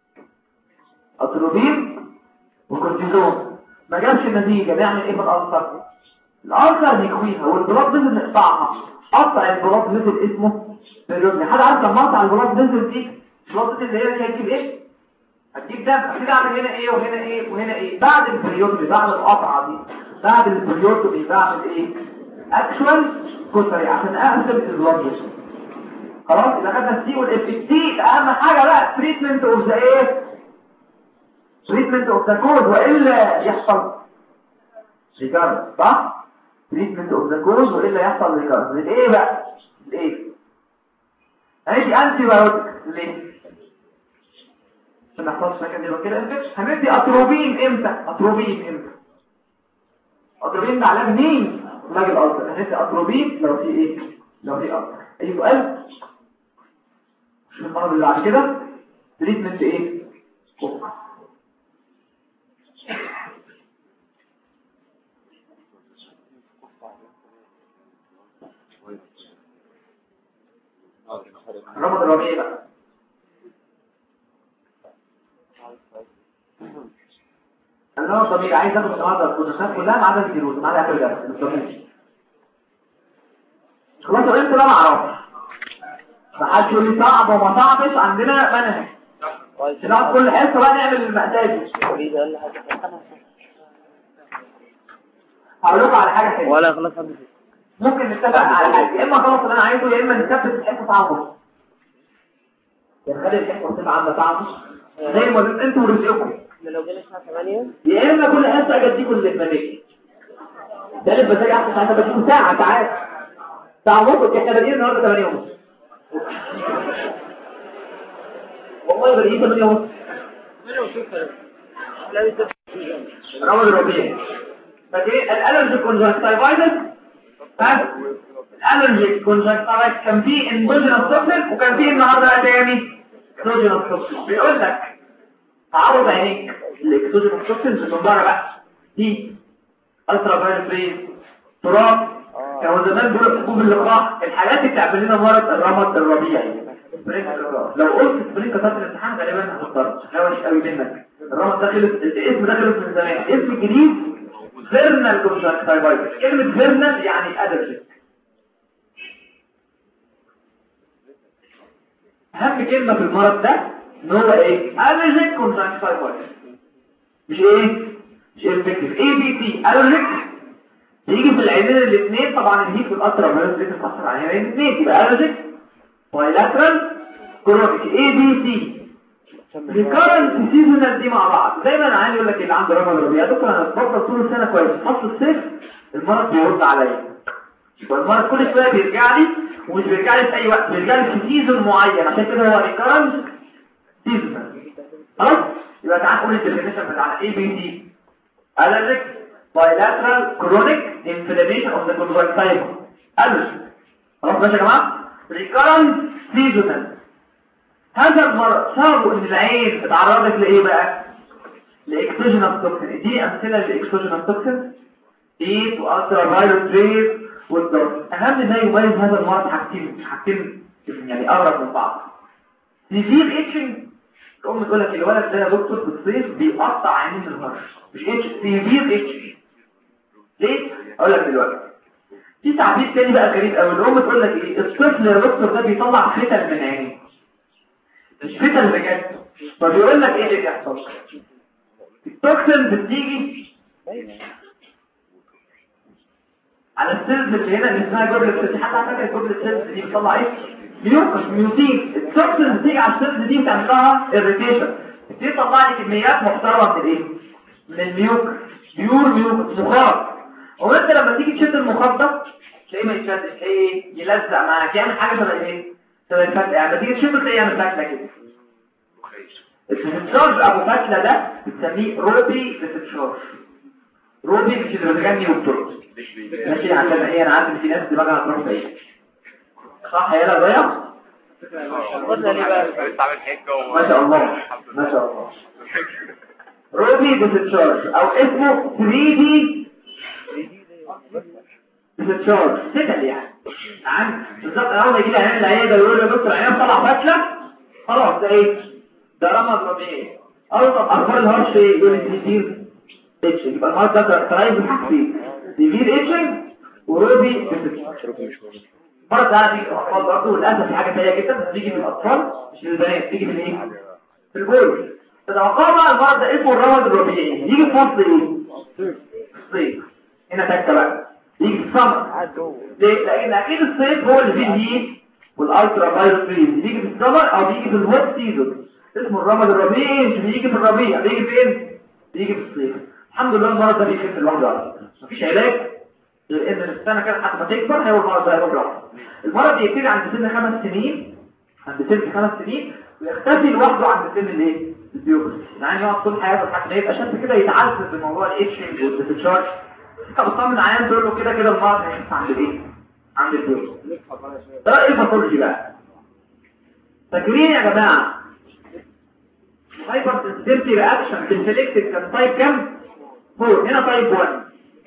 اتروبين وكورتيزون ما جابش النتيجه نعمل ايه في الالسر الالسر نكويها والبلاد فيتس نقطعها قطع البلاد فيتس اسمه بيريوتو حد عارف لما اقطع البلاد فيتس دي البلاد فيتس اللي هي هتجيب ايه هتجيب دم اكيد اعمل هنا ايه وهنا ايه وهنا ايه بعد البريوتومي بعد القطعه دي بعد البريوتومي بعمل ايه اكشوال كسري عشان اقسم البلاد خلاص يبقى خدنا السي والاف تي اهم حاجه بقى تريتمنت اوف ذا ايه تريتمنت اوف ذا كوز والا يحصل ريكارد صح تريتمنت اوف ذا كوز والا يحصل ريكارد الايه بقى الايه هندي انتي بايوتيك ليه عشان ما يحصلش مكان كده انفكشن هندي اتروبين امتى اتروبين امتى اتروبين ده علاج مين علاج الالسر هندي اتروبين لو في ايه لو في السر اي سؤال شوف المرض اللي بعد كده تريتمنت ايه الرمض الربيعي بقى انا طبيعي عايز اخد النهارده الكونسات كلها ما عدا الفيروس ما عدا اخر درس بالضبط خلاص انت لا ما اعرفش فحد يقول لي صعب وما صعبش عندنا منهج نقعد كل حصه بقى نعمل المحتاج هقول لكم على حاجه حلوه ولا خلاص ممكن نتفق على حاجه يا اما خلاص اللي انا عايزه يا اما نثبت الحصه صعبه يا خلي الحصه تبقى عامله صعبه زي ما انتوا ورزقكم لو جينا الساعة 8 يا اما كل حصه اجي اديكم اللي بمزاجي ده اللي بمزاجي احسن ساعه بديكم ساعه ساعات ساعه ونص احنا بادئين النهارده 8 ونص والله بادئين 8 ونص رمض الربيع فاكرين الالرجي كونجكتيفايتس الالرجي كونجكتيفايتس كان فيه اندوجينوس توكسين وكان فيه النهارده تاني اكسوجينوس توكسين بيقول لك تعرض عينيك الاكسوجين توكسين من بره بقى دي الترا فايروس ريز تراب كانوا زمان بيقولوا حبوب اللقاح الحاجات اللي بتعمل لنا مرض الرمد الربيعي لو قلت سبرينج كتبت الامتحان غالبا هتختار ده وحش قوي منك الرمد ده خلص الاسم ده خلص من زمان اسم جديد فيرنال كونجكتيفايتس كلمه فيرنال يعني ادرجك اهم كلمه في المرض ده ان هو ايه allergic conjunctivitis مش ايه مش infective اي بي تي allergic بيجي في العينين الاثنين طبعا الهيت والقطره فيروس دي بتاثر على العينين الاثنين يبقى allergic bilateral chronic اي بي تي recurrent seasonal دي مع بعض دايما انا عايز اقول لك اللي عنده رمض ربيع دكتور انا بفضل طول السنه كويس فصل الصيف المرض بيرد عليا والمرض كل شويه بيرجع لي ومش بيرجع لي في اي وقت بيرجع لي في سيزون معين عشان كده هو recurrent seasonal خلاص يبقى تعال نقول الديفينيشن بتاع الاي بي دي allergic bilateral chronic inflammation of the conjunctiva allergic خلاص ماشي يا جماعه ريكارنت سيزونال هذا المرض سببه ان العين اتعرضت لايه بقى لاكسجينال توكسين دي امثله لاكسجينال توكسين ايه والترا فايروس ريز والضغط اهم ما يميز هذا المرض حاجتين حاجتين يعني اقرب من بعض سيفير اتشنج الام تقول لك الولد ده يا دكتور في الصيف بيقطع عينين الهرش مش اتش سيفير اتشنج ليه اقول لك دلوقتي في تعبير تاني بقى غريب قوي الام تقول لك ايه الطفل يا دكتور ده بيطلع فتن من عينيه مش فتن بجد فبيقول لك ايه اللي بيحصل التوكسين بتيجي على السيلز اللي هنا اللي اسمها جبل السيلز حد على فكره جبل السيلز دي بتطلع ايه ميوكس ميوتين التوكسين بتيجي على السيلز دي بتعمل لها اريتيشن بتيجي تطلع لي كميات محترمه من الايه من الميوكس بيور ميوكس مخاط وانت لما تيجي تشد المخاط ده تلاقيه ما يتشدش تلاقيه يلزق معاك يعمل حاجه شبه ايه شبه الفتله يعني تيجي تشده تلاقيه يعمل فتله كده التشارج ابو فتله ده بنسميه روبي ديتشارج روبي مش اللي بتغني وبترقص ماشي عشان ايه انا عارف ان في ناس دماغها هتروح بعيد صح يا لا ضيع قلنا ليه بقى ما شاء الله ما شاء الله روبي ديتشارج او اسمه 3 دي ديتشارج ستل يعني عن بالظبط اول ما يجي لي عيان العياده يقول له يا دكتور عيان طلع فتله خلاص ده ايه ده رمز طبيعي او طب اخبار الهرش ايه يقول لي سيفير اتش يبقى المرض ده ترايز حاجتين سيفير اتشنج وروبي مرض ده بيجي في الاطفال برضه وللاسف في حاجه سيئه جدا بس بيجي في الاطفال مش للبنات بيجي في الايه في البول تتوقع بقى المرض ده اسمه الرمز الربيعي يجي في فصل ايه الصيف هنا تكه بقى يجي في السمر ليه لان اكيد الصيف هو اللي فيه الهيت والالترا فايروس فريز بيجي في السمر او بيجي في الهوت سيزون اسمه الرمز الربيعي مش بيجي في الربيع بيجي فين بيجي في الصيف الحمد لله المرض ده بيخف لوحده على فكرة. مفيش علاج غير ان السنه كده لحد ما تكبر هيبقى المرض ده هيروح لوحده المرض بيبتدي عند سن خمس سنين عند سن خمس سنين ويختفي لوحده عند سن الايه البيوبس يعني يقعد طول حياته لحد ما يبقى شاب كده يتعذب بموضوع الاتشنج والديسشارج انت بتطمن عيان تقول له كده كده المرض هيخف عند الايه عند البيوبس ده ايه الباثولوجي بقى فاكرين يا جماعه هايبر سنسيتيفيتي رياكشن في السلكتد كان تايب كام 4 هنا تايب 1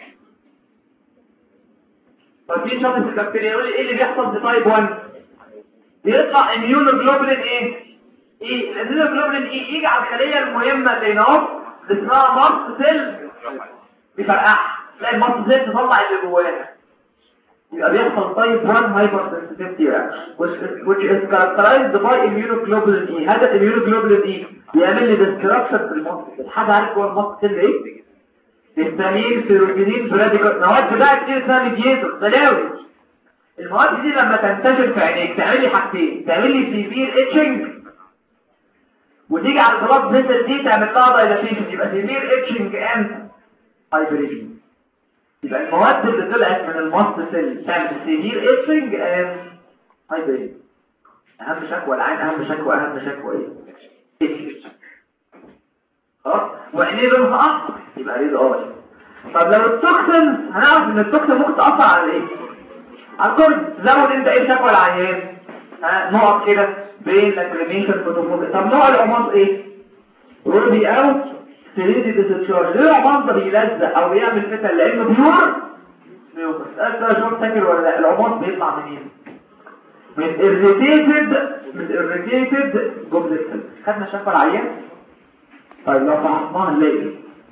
طب في شخص البكتيريا يقول لي ايه اللي بيحصل في تايب 1 بيطلع اميونوجلوبولين ايه ايه الاميونوجلوبولين ايه يجي على الخليه المهمه اللي هنا اللي اسمها مارس سيل بيفرقعها تلاقي المارس سيل تطلع اللي جواها يبقى بيحصل type 1 hypersensitivity reaction which is, which is characterized by immunoglobulin E هذا immunoglobulin E بيعمل لي destruction في المصل حد عارف هو المصل سيل ايه؟ هيستامين سيروتونين براديكال مواد بقى كتير اسمها ميديتور بلاوي المواد دي لما تنتشر في عينيك تعمل لي حاجتين تعمل لي سيفير اتشنج وتيجي على البلاد فيسل دي تعمل لها دايلاتيشن يبقى سيفير اتشنج اند هايبريشن يبقى المواد اللي طلعت من المصل سيل تعمل سيفير اتشنج اند هايبريشن اهم شكوى العين اهم شكوى اهم شكوى ايه خلاص وعينيه لونها احمر يبقى ريد اورنج طب لو التوكسين هنعرف ان التوكسين ممكن تاثر على ايه على الكل زود انت ايه شكوى العيان ها نقط كده بين لاكريميشن فوتوفوبيا طب نوع العماص ايه روبي او سيريدي ديسشارج ليه العماص ده بيلزق او بيعمل فتن لانه بيور ميوكس انت شو فاكر ولا لا العماص بيطلع منين من irritated من irritated جملة خدنا شكوى العيان طيب لو فحصناها نلاقي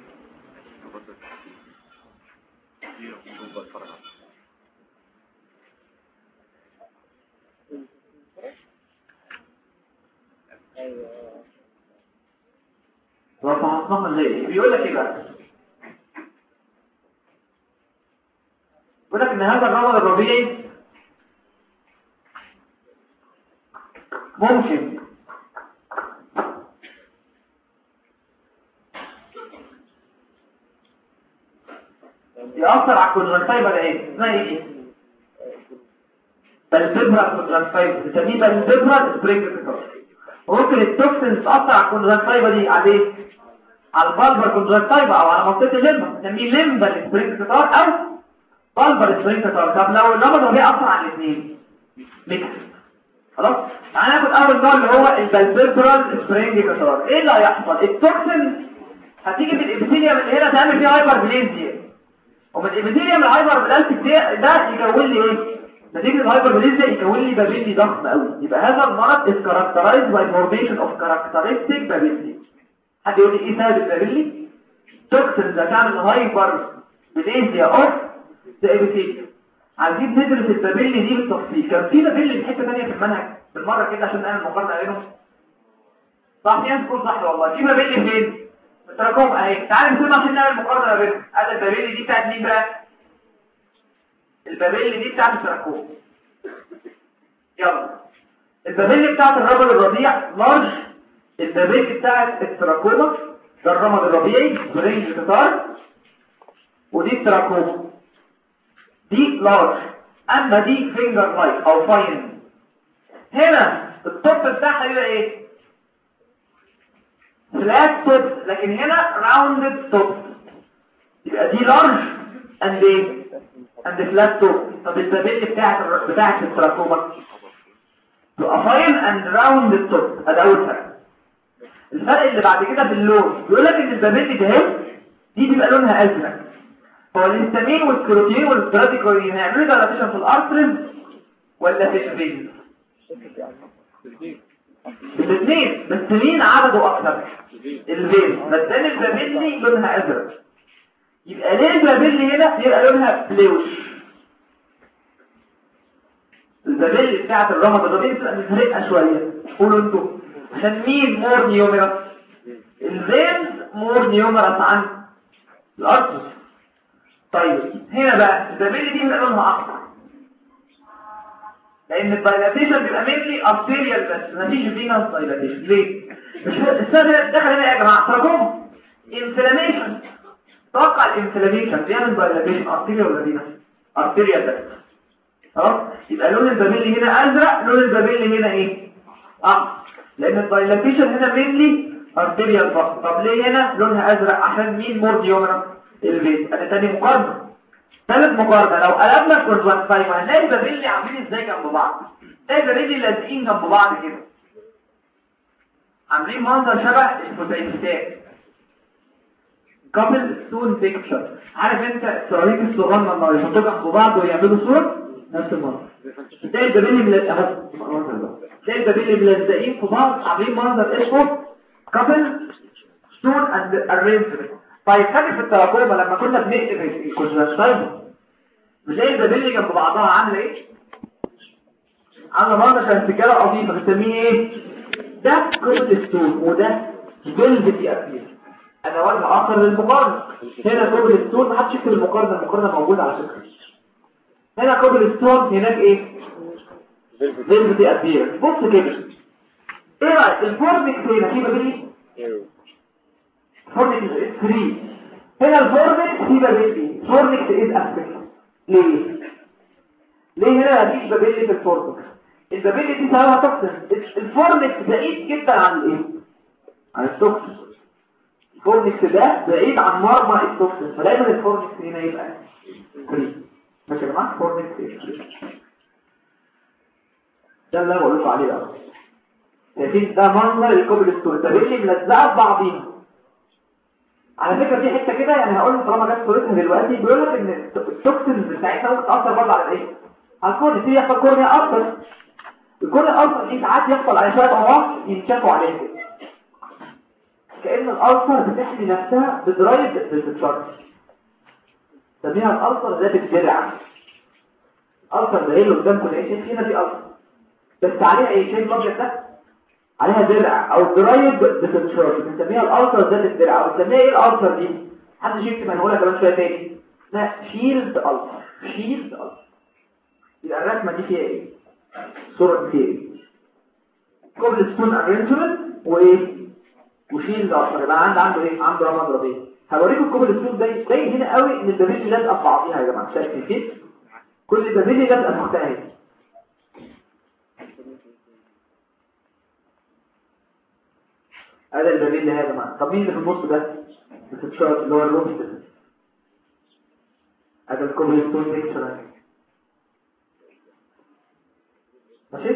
لو فحصناها نلاقي بيقول لك ايه بقى بيقول لك ان هذا الرمل الربيعي ممكن يأثر على الكونجنتايفا ده ايه؟ اسمها ايه؟ بالبيبرا كونجنتايفا بنسميه بالبيبرا سبرينج وممكن التوكسين تأثر على الكونجنتايفا دي على ايه؟ على البالبر كونجنتايفا او على منطقة الليمبا بنسميه ليمبا سبرينج او بالبر سبرينج طب لو النمط ده بيأثر على الاثنين ميكس خلاص تعالى ناخد اول نوع اللي هو البالبيبرال سبرينج كسرات ايه اللي هيحصل التوكسين هتيجي من الابيثيليوم اللي هنا تعمل فيه هايبر بليزيا ومن الابيثيليوم الهايبر بلاسيك ده يكون لي ايه نتيجه الهايبر بليزيا يكون لي بابيلي ضخم قوي يبقى هذا المرض is characterized by formation of characteristic بابيلي حد يقول لي ايه سبب البابيلي توكسين ده تعمل هايبر بليزيا اوف ذا ابيثيليوم عايزين ندرس البابيلي دي بالتفصيل كان في بابيلي في حته ثانيه في المنهج بالمره كده عشان نعمل مقارنه بينهم صح في ناس تقول صح والله في بابيلي فين التراكم اهي تعالى نقول عشان نعمل مقارنه ما بينهم هذا البابيلي دي بتاعت مين بقى البابيلي دي بتاعت التراكم يلا البابيلي بتاعت الرجل الربيع لارج البابيلي بتاعت التراكوما ده الرمد الربيعي برينج قطار ودي التراكوما دي لارج اما دي فينجر لايك او فاين هنا التوب بتاعها يبقى ايه فلات توب لكن هنا راوندد توب يبقى دي لارج اند ايه اند فلات توب طب البابيل بتاعت بتاعت التراكوما تبقى فاين اند راوندد توب ادي اول فرق الفرق اللي بعد كده في اللون بيقول لك ان البابيل ده دي بيبقى لونها ازرق هو الهستامين والكروتين والستراتيكولين هيعملوا دايلاتيشن في الارترز ولا في الفين الاثنين بس مين عدده اكتر الفين بس ده البابيلي لونها ازرق يبقى ليه البابيلي هنا يبقى لونها بلوش البابيلي بتاعت الرمض الرمض بتبقى مزرقه شويه قولوا انتوا عشان مين مور نيوميرس الفين مور نيوميرس عن الارترز طيب هنا بقى البابيلي دي بيبقى لونها اخضر لان الدايلاتيشن بيبقى مينلي ارتيريال بس مفيش فينس دايلاتيشن ليه مش السبب دخل هنا يا جماعه تراكم انفلاميشن توقع الانفلاميشن بيعمل دايلاتيشن ارتيريال ولا فينس ارتيريال بس اه يبقى لون البابيلي هنا ازرق لون البابيلي هنا ايه اخضر لان الدايلاتيشن هنا مينلي ارتيريال بس طب ليه هنا لونها ازرق عشان مين مور ديومرا البيت انا تاني مقارنه ثالث مقارنه لو قلبنا الكونجكتيفا هنلاقي البابيلي عاملين ازاي جنب بعض تلاقي البابيلي لازقين جنب بعض كده عاملين منظر شبه الفوتوينتات كابل ستون بيكتشر عارف انت السيراميك الصغنن لما يحطوا جنب بعض ويعملوا صور نفس المنظر تلاقي البابيلي ملزقين تلاقي البابيلي ملزقين في بعض عاملين منظر اسمه كابل ستون اند ارينجمنت طيب فاكر في التراكوما لما كنا بنقلب الكونجكتيفا مش هي البابيلي جنب بعضها عامله ايه عامله منظر شبه السجاله القديمه بنسميه ايه ده كوبل ستون وده فيلفتي ابير انا وجه اخر للمقارنه هنا كوبل ستون محدش يكتب المقارنه المقارنه موجوده على فكره هنا كوبل ستون هناك ايه فيلفتي ابير بص كده ايه رايك الفورمكس هنا في بابيلي فورنكس is 3 هنا الفورنكس في بابيلي فورنكس is aspect ليه؟ ليه هنا مفيش بابيلي في الفورنكس البابيلي دي سببها توكسين الفورنكس بعيد جدا عن الايه؟ عن التوكسين الفورنكس ده بعيد عن مرمى التوكسين فدايما الفورنكس هنا يبقى 3 ماشي يا جماعه فورنكس ده اللي انا بقول لكم عليه بقى شايفين ده منظر الكوبل ستوري البابيلي ملزقه في بعضيها على فكرة في حتة كده يعني هقول طالما جت صورتها دلوقتي بيقول لك ان التوكسينز بتاعتها ممكن تأثر برضه على ايه؟ على الكورنيا في يحصل كورنيا أكتر الكورنيا أكتر دي ساعات يحصل على شوية أمراض ينشافوا عليها كده كأن الألسر بتحمي نفسها بدرايب بالتشارج سميها الألسر ذات الدرع الألسر ده ايه اللي قدامكم ايه شايف هنا في ألسر بس عليها ايه شايف الأبيض ده؟ عليها درع او درايب بتتشارج بنسميها الالتر ذات الدرع او بنسميها ايه الالتر دي حد يكتب انا هقولها كمان شويه تاني اسمها شيلد التر شيلد التر يبقى الرسمه دي فيها ايه الصوره دي فيها ايه كوبل ستون ارينجمنت وايه وشيلد التر يبقى عندي عنده ايه عنده رماد ربيع هوريكم الكوبل ستون ده باين هنا قوي ان الدبيل لازقه في بعضيها يا جماعه شايفين كده كل الدبيل لازقه في اختها اهي هذا البابيل هذا معنا طب مين اللي في النص ده الستشارت اللي هو الروبستر هذا الكوبل ستون بيكتشر ماشي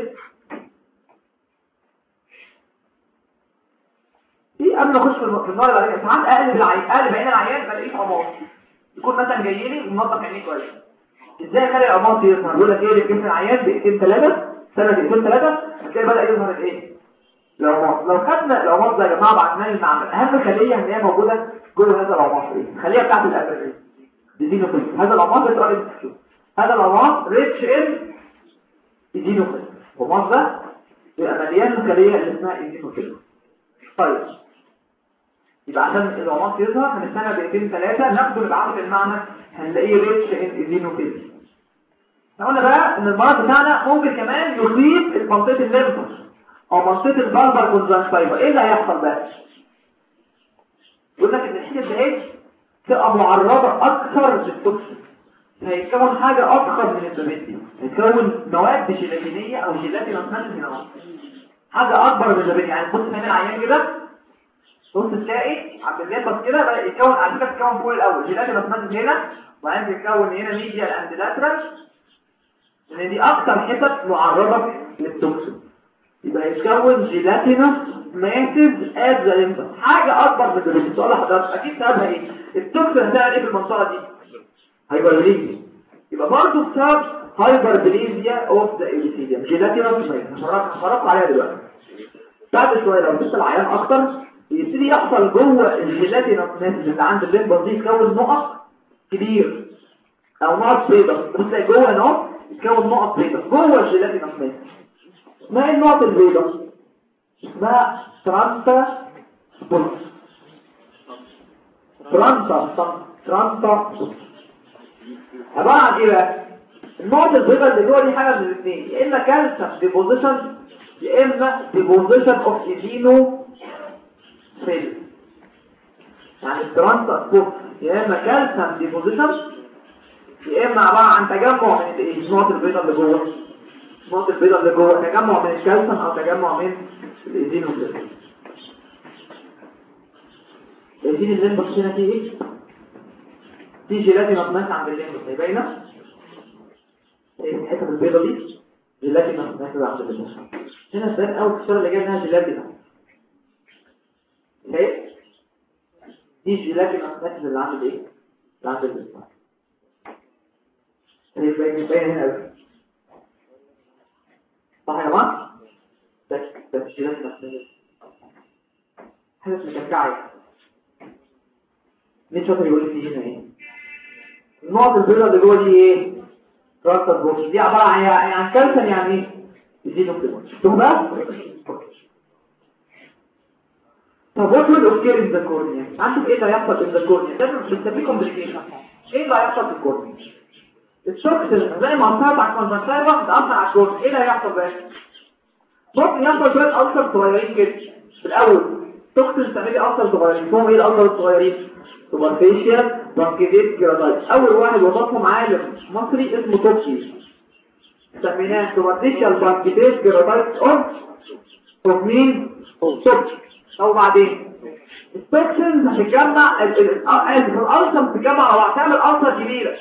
في قبل ما اخش في الم- في النار العيان ساعات اقلب العيان اقلب عين العيان بلاقيه عمار يكون مثلا جاي لي ومنظف عينيه كويس ازاي اخلي العمار يظهر يقول لك ايه جسم العيان دقيقتين ثلاثه سنه دقيقتين ثلاثه هتلاقي بدا يظهر الايه العمار لو خدنا العمار ده يا جماعه بعتناه للمعمل اهم خليه ان هي موجوده جوه هذا العمار ايه الخليه بتاعت الابريل ديزينوفيل هذا العمار ده سؤال تشوف هذا العمار ريتش ان ديزينوفيل العمار ده بيبقى مليان الخليه اللي اسمها ديزينوفيل طيب يبقى عشان العمار يظهر هنستنى دقيقتين ثلاثه ناخده نبعته في المعمل هنلاقيه ريتش ان ديزينوفيل احنا قلنا بقى ان المرض بتاعنا ممكن كمان يصيب منطقه الليمفوس او منطقه البالبر كونجكتيفا ايه اللي هيحصل بقى يقول لك ان الحته دي تبقى معرضه اكثر للتوكسين هيتكون حاجه اضخم من الزبادي دي هيتكون مواد جيلاتينيه او جيلاتينوس هنا حاجه اكبر من الزبادي يعني بص هنا العيان كده بص تلاقي عند الليمبس كده بدا يتكون على فكره تتكون فوق الاول جيلاتينوس هنا وبعدين تتكون هنا ميديال اند لاترال لان دي اكتر حتت معرضه للتوكسين يبقى يتكون جيلاتينوس ماسز اد ذا ليمفا حاجه اكبر من الزبادي سؤال حضرتك اكيد سببها ايه التوكسين هتعمل ايه في المنطقه دي هايبربليزيا يبقى برضه بسبب هايبربليزيا اوف ذا ايبيثيليوم جيلاتينوس ماسز هفرق عليها دلوقتي بعد شويه لو بص العيان اكتر يبتدي يحصل جوه الجيلاتينوس ماسز اللي عند الليمفا دي يتكون نقط كبير او نقط بيضاء بص تلاقي جوه هنا يتكون نقط بيضاء جوه الجيلاتينوس ماسز اسمها ايه النقط البيضاء اسمها ترانتا بولس ترانتا ترانتا بولس عبارة عن ايه بقى النقط البيضاء اللي جوه دي حاجه من الاثنين يا اما كالسيوم ديبوزيشن يا اما ديبوزيشن اوف ايزينو سيل يعني الترانتا بولس يا اما كالسيوم ديبوزيشن يا اما عباره عن تجمع من الايه النقط البيضاء اللي جوه النقط البيضاء اللي جوه تجمع من الكالسيوم او تجمع من الايزينوفيل شايفين الليمبس هنا فيه ايه في جيلاتي مطمئن عند الليمبس هي باينه ايه الحته البيضاء دي جيلاتي مطمئن عند الليمبس هنا السؤال اول الصوره اللي جايه منها جيلاتي ده شايف دي جيلاتي مطمئن اللي عند ايه اللي عند الليمبس هي باينه باينه هنا قوي صح يا جماعه ده ده مش جيلاتي مطمئن حاجه مشجعه مين شاطر يقول لي هنا ايه النقط البيضاء اللي جوه دي ايه تراكتر بوكس دي عباره عن يعني عن كالسيوم يعني ايه يزيدوا كده شفتوا بقى طب وات ويل اوكير ان ذا كورنيا عندك ايه اللي هيحصل في ذا كورنيا ده بنسميه كومبليكيشن ايه اللي هيحصل في الكورنيا الشوكس زي ما قلت على الكونجكتيفا بتاثر على الكورنيا ايه اللي هيحصل بقى ممكن يحصل شويه ألسر صغيرين كده في الاول توكسين تعملي ألسر صغيرين هم ايه الألسر الصغيرين سوبرفيشيال بانكيديت جرادايت اول واحد وصفهم عالم مصري اسمه توكسي سميناه سوبرفيشيال بانكيديت جرادايت اوف اوف مين توكسي او بعدين التوكسين هتتجمع الالسر بتتجمع او هتعمل السر كبيره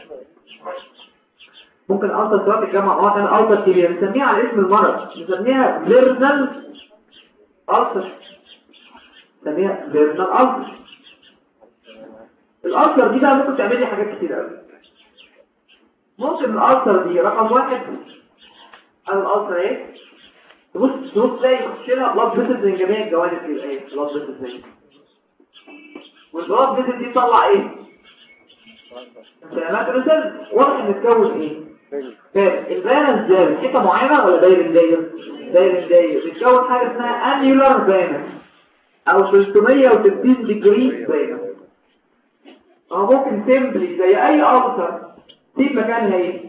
ممكن الالسر صغيره تتجمع او هتعمل السر كبيره نسميها على اسم المرض نسميها فيرنال السر نسميها فيرنال السر الألسر دي بقى ممكن تعمل لي حاجات كتير قوي ممكن الألسر دي رقم واحد أنا الألسر ايه تبص تبص تلاقي يخش لها بلاد فيسز من جميع الجوانب كده ايه بلاد فيسز من والبلاد فيسز دي تطلع ايه انفلامات ريسل واضح ان تكون ايه فاهم البالانس ده حته معينه ولا داير داير داير داير بتكون حاجه اسمها انيولار بالانس او 360 ديجري بالانس اه ممكن سيمبلي زي اي ألسر تسيب مكانها ايه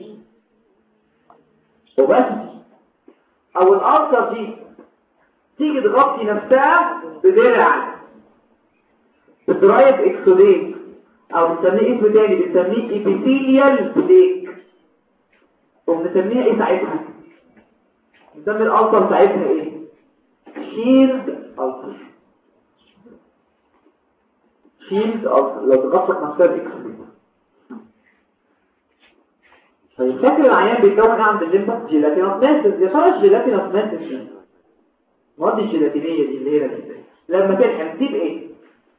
وبس او الألسر دي تيجي تغطي نفسها بدرع بدرايف اكسوديك او بنسميه اسم تاني بنسميه ايبيثيليال بليك وبنسميها ايه ساعتها نسمي الألسر ساعتها ايه شيلد ألسر شيلد ألسر لو تغطت نفسها بإكسوديك طيب فاكر العيان بيتكون ايه عند الليمفا جيلاتينوس ماسس يا ترى الجيلاتينوس ماسس دي المواد الجيلاتينيه دي اللي هي دي لما تلحم تسيب ايه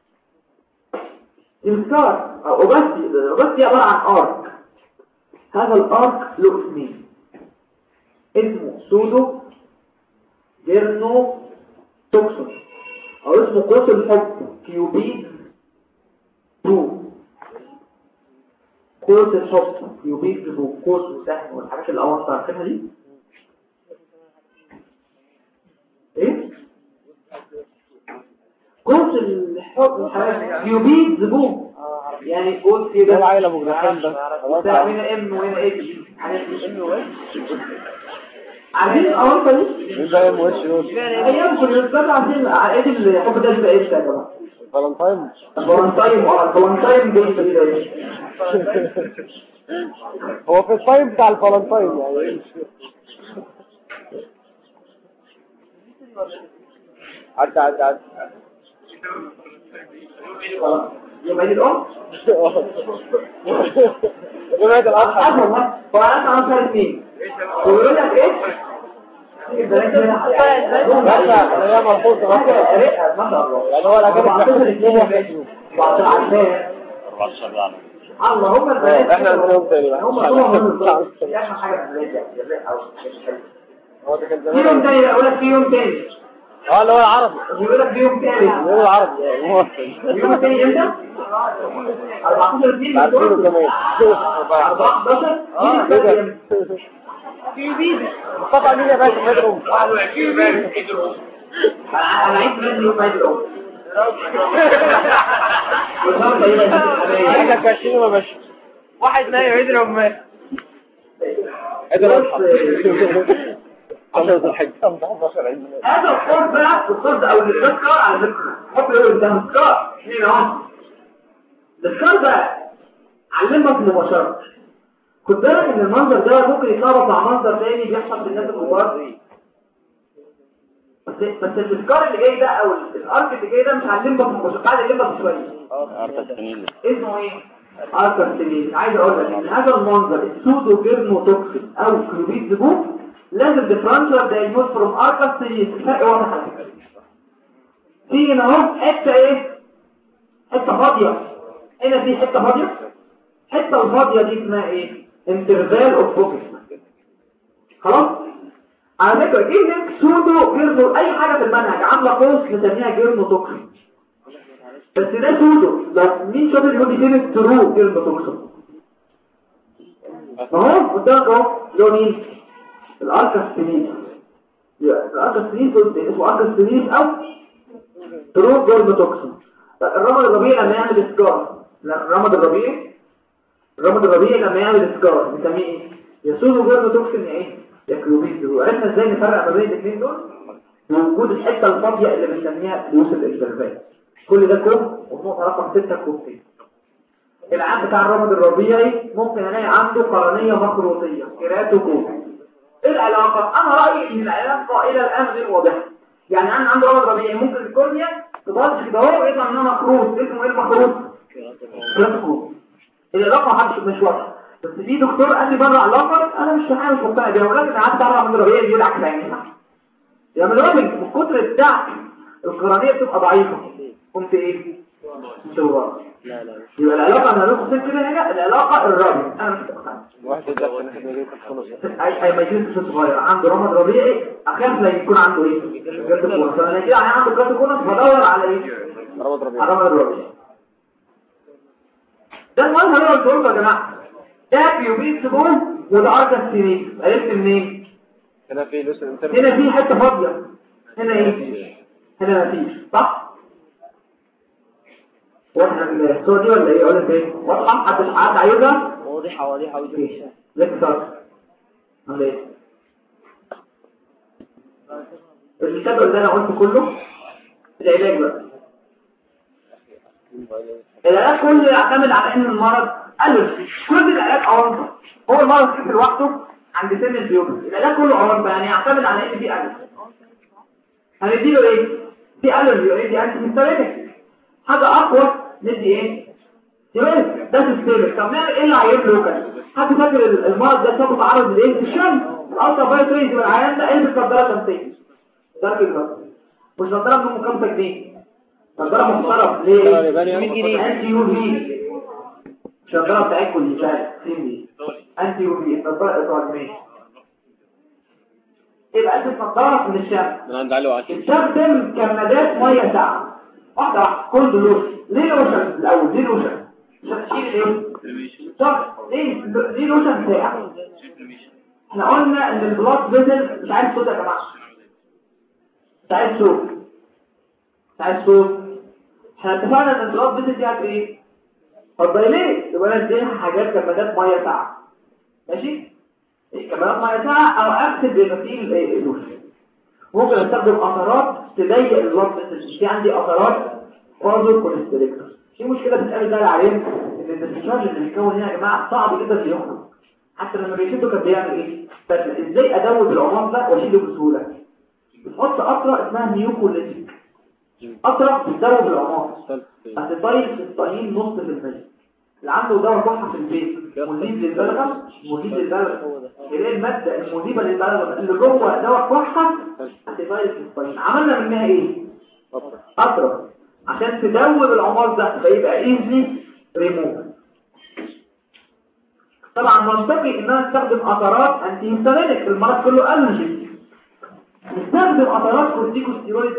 انكار او اوباستي الاوباستي عباره عن ارك هذا الارك له اسمين اسمه سودو جيرنو توكسون او اسمه قوس الحب كيوبيد 2 قوس الحب كيوبيد 2 قوس وسهم والحاجات اللي اول تعرفينها دي ايه قوس الحب كيوبيد زبون يعني قوس كده العيلة ابو جناحين ده ده هنا ام وهنا اتش حاجات ام و عارفين الاورطه دي مين بقى ام وش دول ايام كنا بنتكلم عن عقد الحب ده بيبقى ايه يا جماعه فالنتاين الفالنتاين اه الفالنتاين دول كده ايه هو في التايم بتاع الفالنتاين يعني ايه عدى عدى عدى خلاص. يبقى دي الام جمعية الأضحى اصلا فانا عنصر اثنين ويقول لك ايه بس هي ملحوظة بس يعني هو الأجانب اللهم البنات احنا نقوم تاني بقى. هم هم احنا حاجه في البلاد هو ده كان في يوم زمان تاني اقول لك في يوم تاني اه اللي هو العربي يقول لك في يوم تاني اللي هو العربي هو اليوم التاني امتى 14 2 عارفينه كمان 14 اه ايه ده مصطفى مين يا باشا مدعو انا عايز مني يوم عيد الام والنهارده يبقى دي الحبايب. عندك 20 يا باشا واحد نايم عيد العمال عيد الأضحى عشرة الحج 15 عيد ميلاد. هذا الصوت بقى الصوت او الذكر على فكره حط له قدام الذكر مين اهو الذكر بقى علمك مباشره خد بالك ان المنظر ده ممكن يتلخبط مع منظر تاني بيحصل في الناس الكبار بس بس الذكر اللي جاي ده او الارك اللي جاي ده مش علمك مباشره بعد علمك شويه اسمه ايه اركستينيز عايز اقول لك ان هذا المنظر السودو جيرنو توكسين او كلوبيد زبوب لازم ديفرنشال دايجنوز فروم اركستينيز الفرق واضح على فكره في هنا اهو حته ايه حته فاضيه هنا في حته فاضيه الحته الفاضيه دي اسمها ايه انترفال اوف فوكس خلاص على فكره كلمه سودو جيرنو اي حاجه في المنهج عامله قوس نسميها جيرنو توكسين بس ده سودو لو مين شاطر يقول لي كلمه ترو كلمه توكسين ما هو قدامك اهو اللي هو مين الاركستينيز الاركستينيز اسمه اركستينيز او ترو كلمه توكسين الرمد الربيعي لما يعمل اسكار لا الرمد الربيعي الرمد الربيعي لما يعمل اسكار بنسميه ايه يا سودو كلمه توكسين يا ايه يا كلوبيد وعرفنا ازاي نفرق ما بين الاثنين دول وجود الحته الفاضيه اللي بنسميها فلوس الاكسرفات كل ده كوب ونقطة رقم 6 كوبتين العام بتاع الرمد الربيعي ممكن الاقي عنده قرنية مخروطية كيراتو كوب ايه العلاقة؟ انا رأيي ان العلاقة الى الان غير واضحة يعني انا عندي رمد ربيعي ممكن الكورنيا تبص كده اهو ويطلع منها مخروط اسمه ايه المخروط؟ كيراتو كوب العلاقة محدش مش واضحة بس في دكتور قال لي بره علاقة انا مش عارف مش مقتنع بيها ولكن قعدت اعرف الرمد الربيعي بيقول عكس يعني يا من الراجل من كتر بتاع القرنية بتبقى ضعيفة قمت ايه مشوار لا لا يبقى العلاقة انا هناخد كده هنا العلاقة الرابع انا مش مقتنع واحد ده كان احنا جايين في الخلص اي اي مجلس طفل صغير عنده رمد ربيعي اخاف لا يكون عنده ايه جلد كونس فانا كده يعني عنده جلد كونس بدور على ايه رمض ربيع على الرمد الربيعي ده المهم اللي انا قلت لكم يا جماعه ده بيوبيت سبون وده اركا سيريس عرفت منين هنا في لسه انت هنا في حته فاضيه هنا ايه هنا مفيش صح واحنا الصوره دي ولا ايه اقول لك ايه واضحه حد حد عايزها واضحة واضحة مفيش لك صار ولا ايه الكتاب اللي انا قلته كله العلاج بقى العلاج كله يعتمد على ان المرض ألف كل العلاج أورطة هو المرض كيف لوحده عند سن البيوم العلاج كله أورطة يعني يعتمد على ان في ألف هنديله ايه في ألف اوريدي انتي هيستاليتك حاجة أقوى ندي ايه تبارك ده سيستمك طب نعمل ايه اللي عيب لوكال حد فاكر المرض ده سبب تعرض لايه الشمس الالترا فايولت ريز يبقى العيان ده قلب نظاره شمسيه ده كده مش نظاره ب 5 جنيه نظاره محترم ليه 100 جنيه انتي يو في مش نظاره بتاعتكم اللي بتاعت دي انتي يو في نظاره ايطالي يبقى انت نظاره من الشمس من عند علي وعشان استخدم كمادات ميه ساقعه واحده واحده كل لوشن ليه لوشن الاول ليه لوشن عشان تشيل ايه طب ليه ليه لوشن ساقع احنا قلنا ان البلاد فيزل مش عايز صوت يا جماعه مش عايز صوت مش عايز صوت احنا اتفقنا ان البلاد فيزل دي هت ايه فالدايليت يبقى انا اديها حاجات كمادات ميه ساقعه ماشي كمادات ميه ساقعه او اكتب بغسيل اللوشن ممكن استخدم قطرات تضيق البلاد فيزل في عندي قطرات برضه كوليستريكتور في مشكله بتقابل ده العيان ان الديسشارج اللي بيتكون هنا يا جماعه صعب جدا يخرج حتى لما بيشده كان بيعمل ايه ازاي ادوب العمار ده واشيله بسهوله بتحط قطره اسمها نيوكوليتيك قطره بتدوب العمار هتطيب في الطين نص في المية اللي عنده دواء كحه في البيت مذيب للبلغم مذيب للبلغم تلاقي الماده المذيبه للبلغم اللي جوه دواء كحه هتطيب في الطين عملنا منها ايه قطره عشان تدوب العمار ده فيبقى ايزي ريموف طبعا منطقي ان انا استخدم قطرات انتي هيستامينيك المرض كله الرجي نستخدم قطرات كورتيكوستيرويد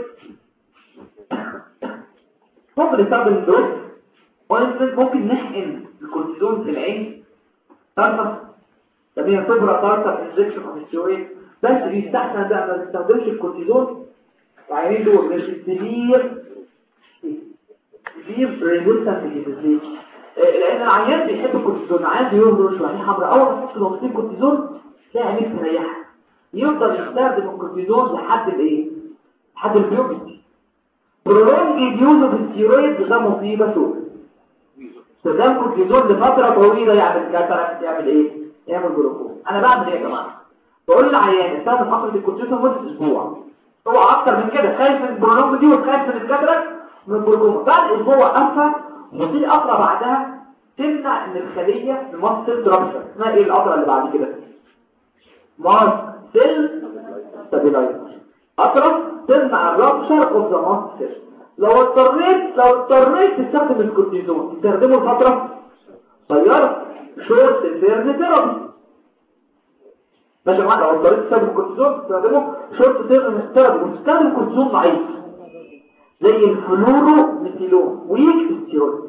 ممكن نستخدم الدروس ممكن نحقن الكورتيزون في العين طرطف تبقى فبرة طرطف انجكشن اوف ستيرويد بس بيستحسن ده ما نستخدمش الكورتيزون العينين دول مش السبير سبير ريزولتنت للديزيز لان العيان بيحب الكورتيزون عايز يهرش وعينيه حمراء اول ما تحط نقطتين كورتيزون تلاقي عينيك مريحه يفضل يستخدم الكورتيزون لحد الايه لحد البيوبيتي برولونج يوز اوف الستيرويد ده مصيبه سوداء استخدام كورتيزون لفتره طويله يعمل كاتاراكت يعمل ايه يعمل جلوكوز انا بعمل ايه يا جماعه بقول للعيان استخدم فتره الكورتيزون لمده اسبوع هو اكتر من كده خايف من البرولونج دي وخايف من الكاتاراكت من الجلوكوز بعد اسبوع وقفها وفي قطره بعدها تمنع ان الخليه المصل ترابشر اسمها ايه القطره اللي بعد كده ماس سيل ستابيلايزر قطره تمنع الرابشر اوف ذا ماس سيل لو اضطريت لو اضطريت تستخدم الكورتيزون تستخدمه لفتره قصيره شورت تيرن ثيرابي ماشي يا جماعه لو اضطريت تستخدم الكورتيزون تستخدمه شورت تيرن ثيرابي وتستخدم كورتيزون ضعيف زي الفلورو ميثيلون ويك ستيرويد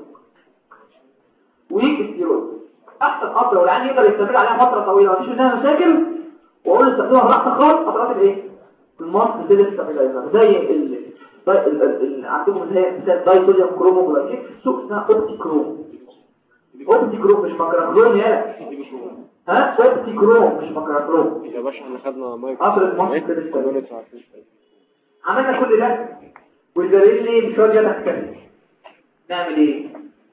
ويك ستيرويد احسن قطره والعيان يقدر يستمر عليها فتره طويله مفيش منها مشاكل واقول له استخدمها براحتك خالص قطرات الايه المصل سيل ستابيلايزر زي ال ال عندهم اللي هي مثال داي صوديوم كروموجلايكيت في السوق اسمها اوبتي كروم اوبتي كروم مش ماكراكروم يالا ها اوبتي كروم مش ماكراكروم يا باشا احنا خدنا مايك قطر المصل سيل ستابيلايزر عملنا كل ده والدليل ليه مش راضيه تتكلم نعمل ايه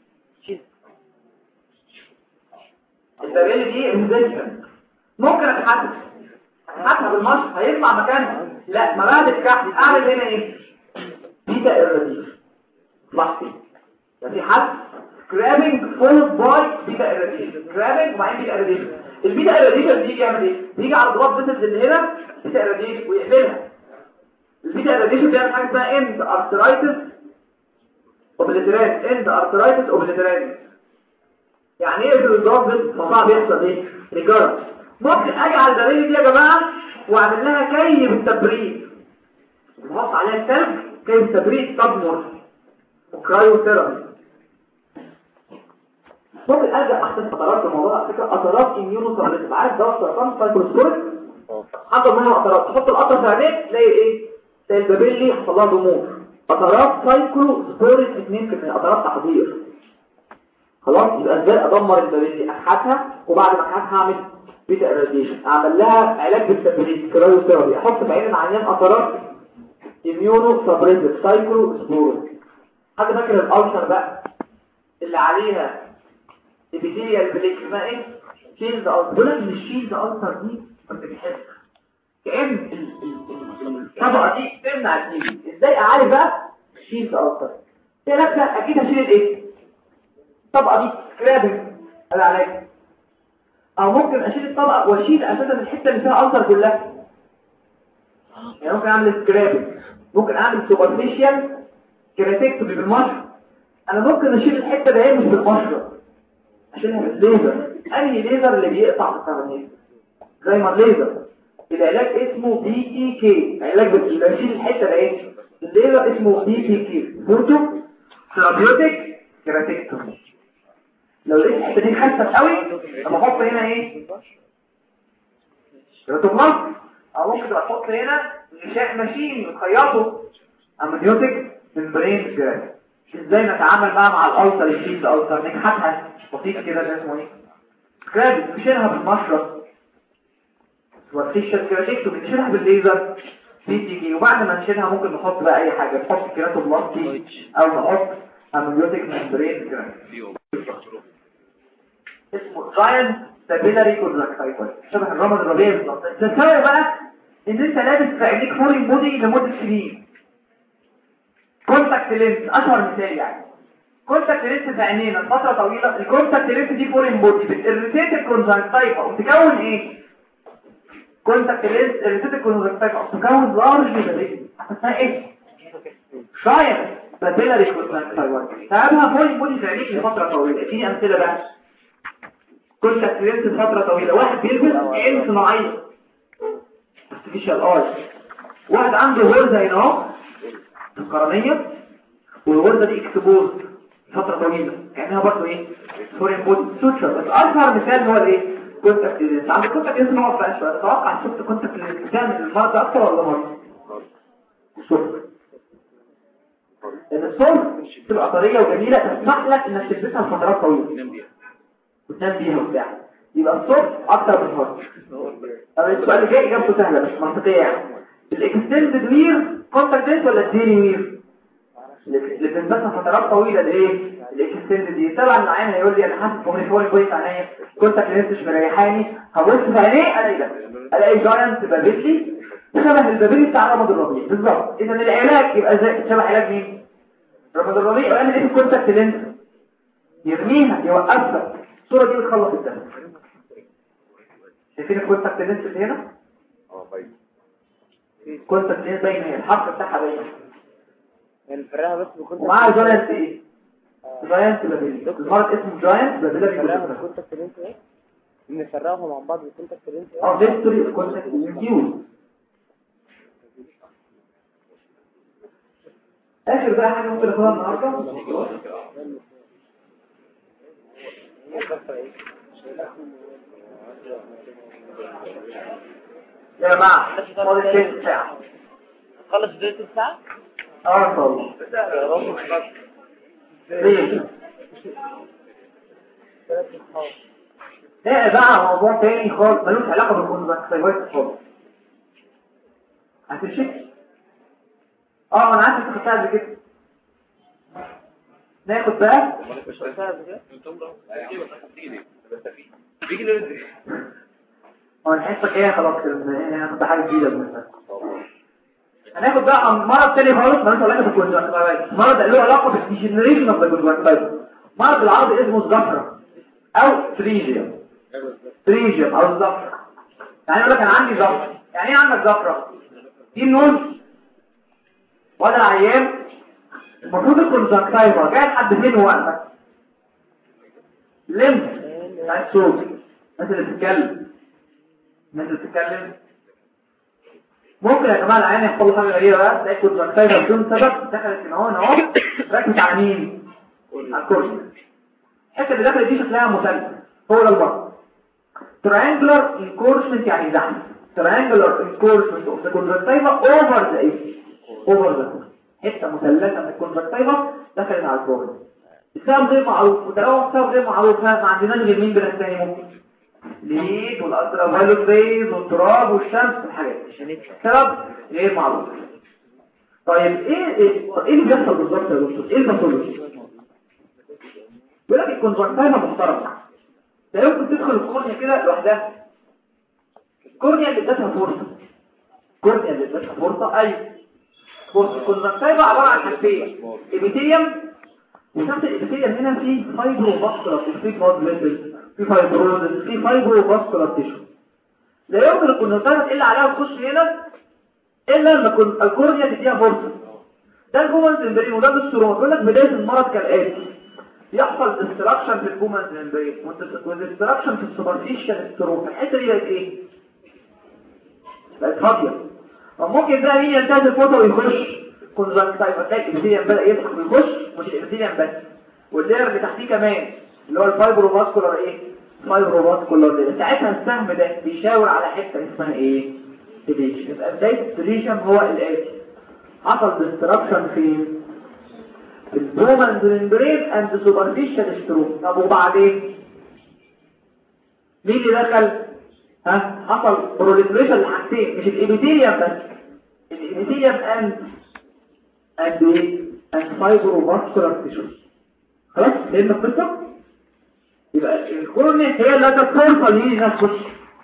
الدليل دي ريزيستنت ممكن اتحدث اتحدث بالمشط هيطلع مكانها لا ما بعد الكحل اعمل هنا ايه بيتا الراديف لحظه ده في حد كرابنج فول باي بيتا الراديف كرابنج وبعدين بيتا الراديف البيتا الراديف بيجي يعمل ايه بيجي على البلاد فيسلز اللي هنا بيتا الراديف ويقفلها البيتا الراديشن بيعمل حاجه اسمها اند ارثرايتس اوبليترات اند ارثرايتس اوبليترات يعني ايه الضغط الموضوع بيحصل ايه ريكارد ممكن اجعل الدليل دي يا جماعه واعمل لها كي بالتبريد نحط عليها الثلج كي بالتبريد تضمر وكرايوثيرابي ممكن الجا احسن قطرات في الموضوع على فكره قطرات اميونو سبريسيف عارف دواء سرطان سايكلوسبوريك حط منها قطرات تحط القطره في عينيك تلاقي ايه تلاقي البابيلي حصل لها ضمور قطرات سايكلوسبوريك 2% قطرات تحضير خلاص يبقى ازاي ادمر البابيلي اكحتها وبعد ما اكحتها اعمل بيتا اراديشن اعمل لها علاج بالتبريد كرايوثيرابي احط في عين العيان قطرات اميونو سبريسيف سايكلوسبوريك حد فاكر الالشر بقى اللي عليها ابيثيليال بليك اسمها ايه شيلد الالسر دول ان الشيلد الالسر دي ما بتحبش كأن الطبقة دي تمنع الدين ازاي اعالج بقى شيلد الالسر هي نفسها اكيد هشيل الايه الطبقه دي سكرابنج هذا علاج او ممكن اشيل الطبقه واشيل اساسا الحته اللي فيها ألسر كلها يعني ممكن اعمل سكرابنج ممكن اعمل سوبرفيشال كراتكتومي بالمشرط انا ممكن اشيل الحته دي مش بالمشرط اشيلها بالليزر انهي ليزر اللي بيقطع الكرنيه زي ما الليزر العلاج اسمه بي تي كي علاج بشيل الحته دي الليزر اسمه بي تي كي فوتو ثيرابيوتيك كراتكتومي لو لقيت الحته دي خفت قوي اما احط هنا ايه كراتوبلاست او ممكن احط هنا غشاء ماشين نخيطه امنيوتيك ممبرين جراف ازاي نتعامل بقى مع الالتر الشيت الالتر نجحتها بسيط كده ده اسمه ايه سكراب بنشيلها بالمشرط وفيش كراتيكت وبنشيلها بالليزر بي تي جي وبعد ما نشيلها ممكن نحط بقى اي حاجه نحط كيراتوبلاستي او نحط امنيوتيك ممبرين جراف اسمه جاينت سابيلاري كونجكتيفال شبه الرمد الربيعي بالظبط الفرق بقى ان انت لابس في عينيك فورين بودي لمده سنين كونتاكت لينس اشهر مثال يعني كونتاكت لينس في عينينا فتره طويله الكونتاكت لينس دي فورين بودي بتريتيت الكونجكتيفا وبتكون ايه كونتاكت لينس اريتيت الكونجكتيفا وبتكون لارج ميداليه اسمها ايه شاير بابيلاري كونجكتيفا تعبها فورين بودي في عينيك لفتره طويله اديني امثله بقى كونتاكت لينس فتره طويله واحد بيلبس عين صناعيه artificial eye واحد عنده غرزه هنا اهو القرنية والغرزة دي اكسبوز فترة طويلة كأنها برضه ايه فورين بود سوتشر بس اشهر مثال هو الايه كونتاكت لينس عند الكونتاكت لينس نقف بقى شوية تتوقع شفت كونتاكت لينس بتعمل المرض ده اكتر ولا مرض الصفر لان الصفر تبقى طرية وجميلة تسمح لك انك تلبسها لفترات طويلة وتنام بيها وبتاع يبقى الصفر اكتر من المرض طب السؤال اللي جاي اجابته سهلة مش منطقية يعني الاكستندد وير كونتاكت لينس ولا الديلي وير اللي بتلبسها فترات طويله الايه الاكستندد دي طبعا العين هيقول لي انا حاسس بقومي فوق كويس عينيا كونتاكت لينس مش مريحاني هبص في عينيه الاقي ده الاقي جاينت بابيلي شبه البابيلي بتاع رمض الربيع بالظبط اذا العلاج يبقى زي شبه علاج مين رمض الربيع يعمل ايه في الكونتاكت لينس يرميها يوقفها الصوره دي بتخلص الدم شايفين الكونتاكت لينس اللي هنا اه باين كونتاكت لينس باين هي الحرف بتاعها باين يعني نفرقها بس بكونتاكت ومعاها جاينت ايه جاينت بابيلي المرض اسمه جاينت بابيلي نفرقها بكونتاكت لينس ايه نفرقهم مع بعض بكونتاكت لينس ايه اه هيستوري كونتاكت لينس اخر بقى حاجه ممكن اخدها النهارده يا جماعه فاضل تلت ساعه خلص دقيقة الساعة اه طبعا ليه ايه بقى موضوع تاني خالص ملوش علاقه بالكونتاكت خالص هتمشي اه انا عارف انت خدتها قبل كده ناخد بقى هو الحصه الجايه خلاص انا هاخد حاجه جديده بالنسبه هناخد بقى عن مرض تاني خالص مالوش علاقه بالكونجكتيفايتس مرض له علاقه بالديجنريشن اوف ذا كونجكتيفايتس مرض العرض اسمه الزفره او فريجيا فريجيا او الزفره يعني يقول لك انا عندي زفره يعني ايه عندك زفره دي النوز وده العيان المفروض الكونجكتيفا جاي لحد فين هو واقفه لم بتاع الصوت الناس اللي بتتكلم الناس اللي بتتكلم ممكن يا جماعه العين يحصل له حاجه غريبه بقى تلاقي كونجكتيفا بدون سبب دخلت هنا اهو اهو ركبت على مين على الكرسي الحته اللي دخلت دي شكلها مثلث هو ده البطن triangular encouragement يعني زحمه triangular encouragement of the conjunctiva over the ايه over the حته مثلثه من الكونجكتيفا دخلت على الكورنيا السبب غير معروف وطالما السبب غير معروف ما عندناش غير مين بنستني ممكن ليد والالترا فايولوت ريز والتراب والشمس والحاجات دي سبب غير معروف طيب ايه ايه طب ايه اللي بيحصل بالظبط يا دكتور ايه الماثولوجي بيقول لك الكونجكتيفا محترمه ده يمكن تدخل الكورنيا كده لوحدها الكورنيا اللي ادتها فرصه الكورنيا اللي ادتها فرصه ايوه بص الكونجكتيفا عباره عن حاجتين ابيثيليوم وشفت الابيثيليوم هنا في فايبرو فاسكولار في بلاد فيسل في فايبروزس في فايبرو فاسكولار تيشو لا يمكن الكونجكتيفا الا عليها تخش هنا الا لما يكون الكورنيا تديها فرصه ده الجومنز ممبرين وده بالسروم بيقول لك بدايه المرض كالاتي يحصل ديستراكشن في الجومنز ممبرين وديستراكشن في السوبرفيشال ستروم الحته دي بقت ايه بقت فاضيه ممكن بقى مين ينتهز الفوطه ويخش كونجكتيفا تلاقي الابيثيليوم بدا يفتح ويخش مش الابيثيليوم بس واللير اللي تحتيه كمان اللي هو الفايبرو فاسكولار ايه فايبرو فاسكولار ساعتها السهم ده بيشاور على حته اسمها ايه ديليشن يبقى بدايه الديليشن هو الاتي حصل ديستراكشن في البومنز ممبرين اند سوبرفيشال ستروك طب وبعدين مين اللي دخل ها حصل بروليفريشن لحاجتين مش الابيثيليوم بس الابيثيليوم اند اند ايه اند فايبرو فاسكولار تيشوز خلاص لان القصه يبقى الكورنيا هي اللي تتوصل ليه ناس خش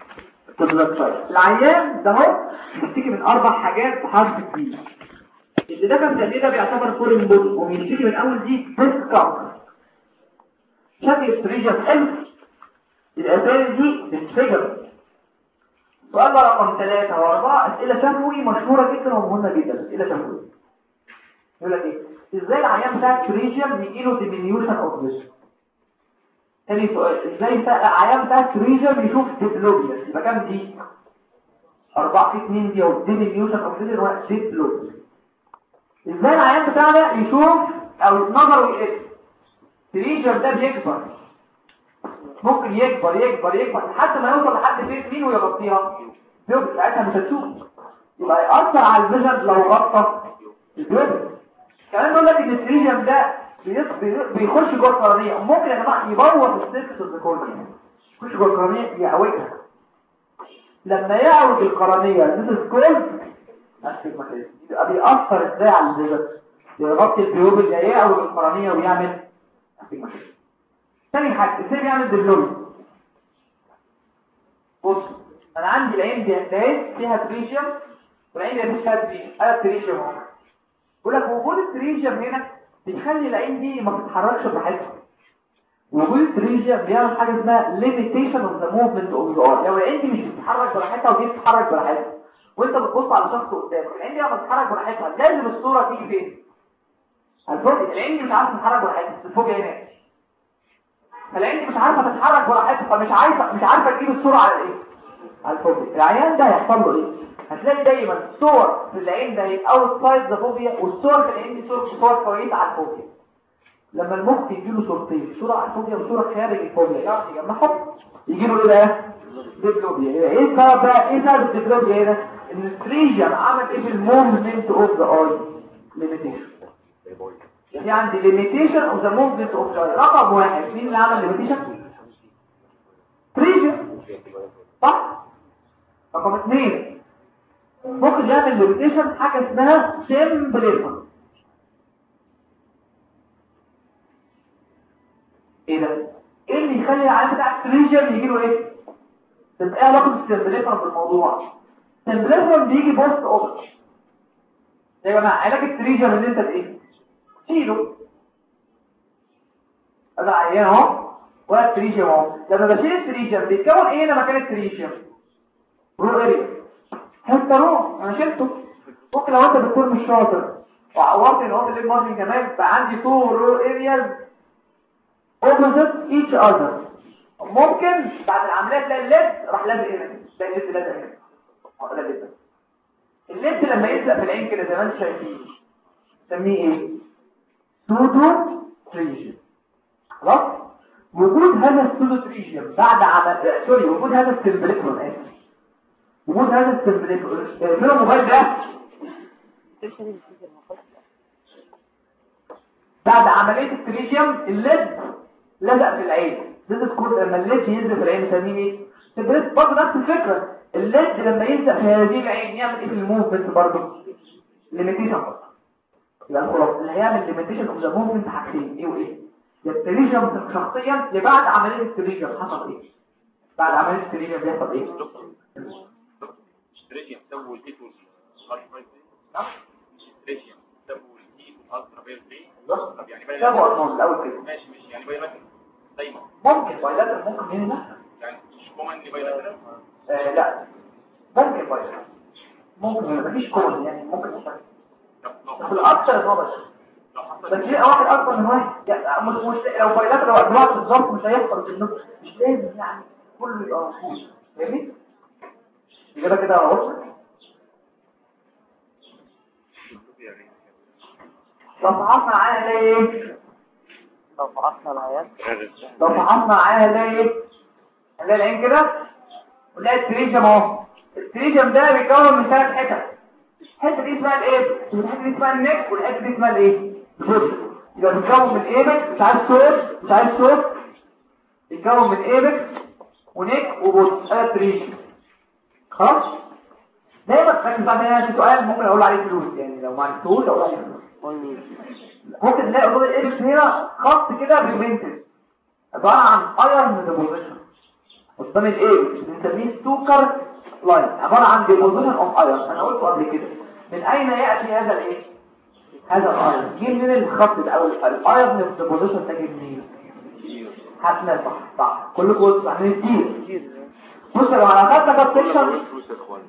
العيان ده اهو بيشتكي من اربع حاجات بحرف الدي اللي ده كان ده بيعتبر فورين بول وبيشتكي من اول دي بريست كانسر شكل استريجر حلو الاسئله دي بتفجر سؤال رقم ثلاثة واربعة اسئله شفوي مشهوره جدا ومهمه جدا اسئله شفوي يقول لك ايه ازاي العيان بتاع تريجيوم يجي له ديمينيوشن اوف فيجن تاني سؤال ازاي العيان بتاع تريجيوم يشوف ديبلوبيا يبقى كام دي 4 في 2 دي او ديمينيوشن اوف فيجن هو ديبلوبيا ازاي العيان بتاعنا يشوف او نظره يقل تريجيوم ده بيكبر ممكن يكبر يكبر يكبر لحد ما يوصل لحد فين مين ويغطيها بيبقى ساعتها مش هتشوف يبقى يأثر على الفيجن لو غطى الجزء كمان بيقول لك ان التريجيوم ده بيخش جوه القرنيه ممكن يا جماعه يبوظ السيركس الذكوري يخش جوه القرنيه يعوجها لما يعوج القرنيه ذات كولد يبقى بيأثر ازاي على الفيجن يغطي البيوب اللي يعوج القرنيه ويعمل ثاني حاجه ازاي بيعمل ديفلوبي بص انا عندي العين دي هتلاقي فيها تريجيوم والعين دي مش فيها تريجيوم انا التريجيوم اهو بقول لك وجود التريجيوم هنا بيخلي العين دي ما تتحركش براحتها وجود التريجيوم بيعمل حاجه اسمها limitation of the movement of the eye لو العين دي مش بتتحرك براحتها ودي بتتحرك براحتها وانت بتبص على شخص قدامك العين دي لما تتحرك براحتها لازم الصوره تيجي فين الفوق العين دي مش عارفه تتحرك براحتها الفوق هنا فالعين دي مش عارفه تتحرك براحتها فمش عارفه مش عارفه تجيب الصوره على ايه على الفوق العيان ده هيحصل له ايه هتلاقي دايما صور في العين ده اوت سايد ذا فوبيا والصور في العين دي صور صور كويسه على الفوبيا لما المخ يجي له صورتين صوره على الفوبيا وصوره خارج الفوبيا يعرف يجمعهم يجي له ايه ده ديبلوبيا ايه السبب بقى ايه سبب الديبلوبيا هنا ان التريجن عمل ايه في الموفمنت اوف ذا اي ليميتيشن في عندي ليميتيشن اوف ذا موفمنت اوف ذا رقم واحد مين اللي عمل ليميتيشن تريجن صح رقم اثنين ممكن يعمل ليميتيشن حاجه اسمها سيمبليفر ايه ده ايه اللي يخلي العيان بتاع التريجن يجي له ايه تبقى ايه علاقه السيمبليفر بالموضوع السيمبليفر بيجي بوست اوبر يا جماعه علاج التريجن ان انت ايه شيله هذا عيان اهو ولا التريجن اهو لما بشيل التريجن بيتكون ايه لما كان التريجن رو اريا حتى رو انا شلته ممكن لو انت دكتور مش شاطر وعورت الهوم الليج مارجن كمان فعندي تو رو ارياز opposite each other ممكن بعد العمليه تلاقي الليد راح لازق هنا تلاقي الليد لازق هنا اه لازق هنا الليد لما يلزق في العين كده زي ما انتم شايفين نسميه ايه سودو تريجن خلاص وجود هذا السودو تريجن بعد عمل سوري وجود هذا السمبليكرون اسف وجود هذا السمبليكرون فين الموبايل ده بعد عمليه التريجيوم الليد لزق في العين ده تكون لما الليد ينزل في العين نسميه ايه تدرس برضه نفس الفكره الليد لما يلزق في هذه العين يعمل ايه في الموفمنت برضه ليميتيشن برضه يبقى خلاص اللي هيعمل ليميتيشن اوف ذا موفمنت حاجتين ايه وايه يا التريجيوم شخصيا يا بعد عمليه التريجيوم حصل ايه بعد عمليه التريجيوم بيحصل ايه اشتريتي تسوي الإيد والخرج نعم اشتريتي تسوي الإيد طب يعني باي سابوا أطنان الأول كده ماشي ماشي يعني باي مثلا دايما ممكن بايلاتر ممكن هنا يعني مش كومن باي مثلا آه لا ممكن بايلاتر ممكن هنا مفيش كون يعني ممكن يحصل طب لو في الأكثر إن هو بس لو حصل بس ليه واحد أكبر من واحد يعني مش مش لو بايلاتر لو أدوات بالظبط مش هيحصل في النص مش لازم يعني كله يبقى مفهوم فاهمني؟ كده كده على وصل طب معاها ليه؟ طب عرفنا العيال طب معاها ليه؟ نلاقي العين كده ونلاقي التريجم اهو التريجم ده بيتكون من ثلاث حتت الحته دي اسمها الايه والحته دي اسمها النك والحته دي اسمها الايه البوش يبقى بيتكون من ايبك مش عارف صوت مش عارف صوت بيتكون من ايبك ونك وبوش ده التريجم خلاص دايما كان بعد هنا في سؤال ممكن اقول عليه فلوس يعني لو ما عرفتوش اقول عليه فلوس ممكن تلاقي قدام الايبكس هنا خط كده بيمنتد عباره عن ايرن ديبوزيشن قدام الايبكس بنسميه ستوكر لاين عباره عن ديبوزيشن اوف ايرن انا قلته قبل كده من اين ياتي هذا الايه هذا الايرن جه منين الخط الاول الايرن ديبوزيشن ده جه منين هتلاقي صح صح كلكم قلتوا عن الدير بص لو انا خدت كاب سيكشن فلوس يا اخوان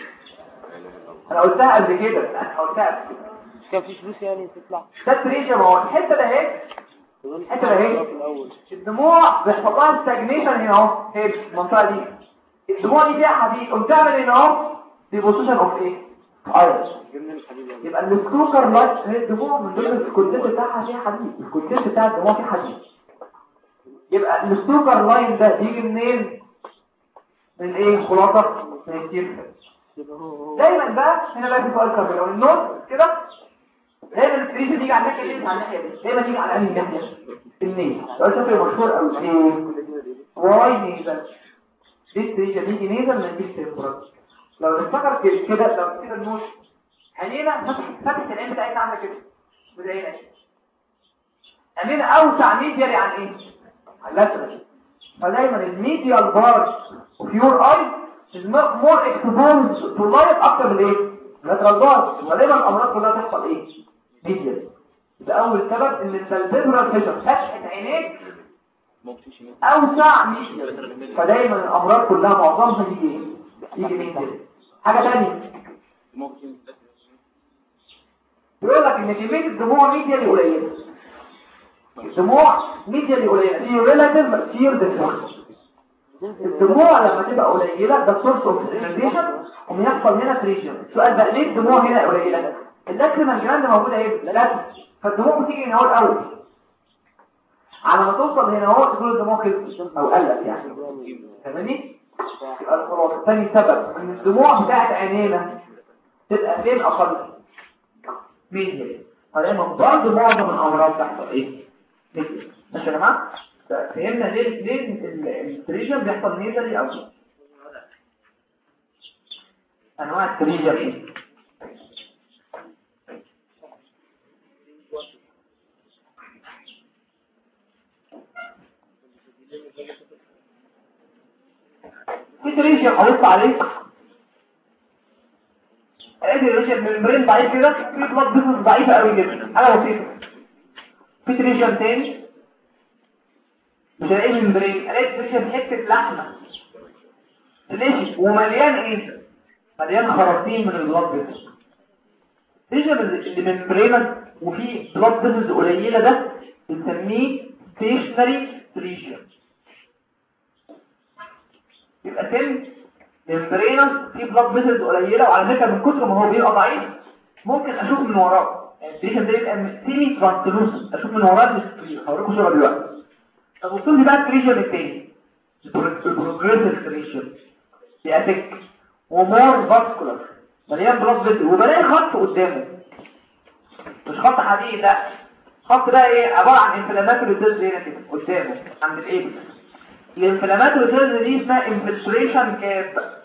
انا قلتها قبل كده انا قلتها قبل كده مش كان في فلوس يعني تطلع ده التريجر هو الحته ده اهي الحته ده اهي في الاول الدموع بيحصل لها ستاجنيشن هنا اهو هي المنطقه دي الدموع دي فيها حديد قمت تعمل هنا اهو ديبوزيشن اوف ايه ايرس جبنا الحديد يعني. يبقى السكروكر لايت هي الدموع من ضمن الكونتنت بتاعها فيها حديد الكونتنت بتاع الدموع فيه حديد يبقى السكروكر لاين ده بيجي منين من ايه خلاصه من التيرفس يبقى هو هو دايما بقى هنا بقى في سؤال كامل لو النور كده دايما الفريزه تيجي على الناحيه دي على الناحيه دي دايما تيجي على انهي ناحيه النيل سؤال شكله مشهور قوي ايه واي نيزل دي الفريزه تيجي نيزل من دي التمبرات لو نفتكر كده كده لو كده النور عينينا فتح فتحه العين بتاعتنا عامله كده وده هنا عينينا اوسع ميديالي عن ايه عن اللاترال فدايما الميديال بارت اوف يور اي is more exposed to light اكتر من ايه lateral bars غالبا الامراض كلها تحصل ايه ميديال ده اول سبب ان الفالفيبرال فيشر فتحه عينيك اوسع ميديال فدايما الامراض كلها معظمها تيجي ايه يجي ميديال حاجه ثانيه بيقول لك ان كميه الدموع ميديال قليله الدموع ميديال قليله في ريلاتيف كتير ديفرنس الدموع لما تبقى قليله ده سورس اوف irritation وبيحصل هنا تريشن السؤال بقى ليه الدموع هنا قليله اللاكريمال جلاند موجوده ايه لا فالدموع بتيجي هنا اهو الاول على ما توصل هنا اهو تقول الدموع خلصت او قلت يعني فاهمني يبقى الخلاصه ثاني سبب ان الدموع بتاعت عينينا تبقى فين اقل مين فدايما برضه معظم الامراض تحصل ايه ماشي يا جماعه فهمنا ليه ليه التريجر بيحصل نيزلي او انواع التريجر ايه في تريجر هبص عليه ادي الريجر الممبرين ضعيف كده في بلاد فيسز ضعيفه قوي جدا حاجه بسيطه في تريجر تاني مش هلاقيه ممبرين الاقي تريجر حته لحمه ليش ومليان ايه مليان خراطيم من البلاد فيسز تريجر اللي ممبرينس وفي بلاد فيسز قليله ده بنسميه ستيشنري تريجر يبقى سن ممبرينس في بلاد فيسلز قليله وعلى فكره من كتر ما هو بيبقى ضعيف ممكن اشوف من وراه يعني البيشن ده يبقى سيمي ترانسلوس اشوف من وراه السكرين هوريكم صوره دلوقتي طب وصل لي بقى التريشن الثاني البروجريسيف تريشن يبقى ثيك ومور فاسكولار مليان بلاد فيسل وبلاقي خط قدامه مش خط حديد لا خط ده ايه عباره عن انفلاماتوري سيلز هنا كده قدامه عند الايبس الانفلاماتوري سيلز دي اسمها انفلتريشن كاب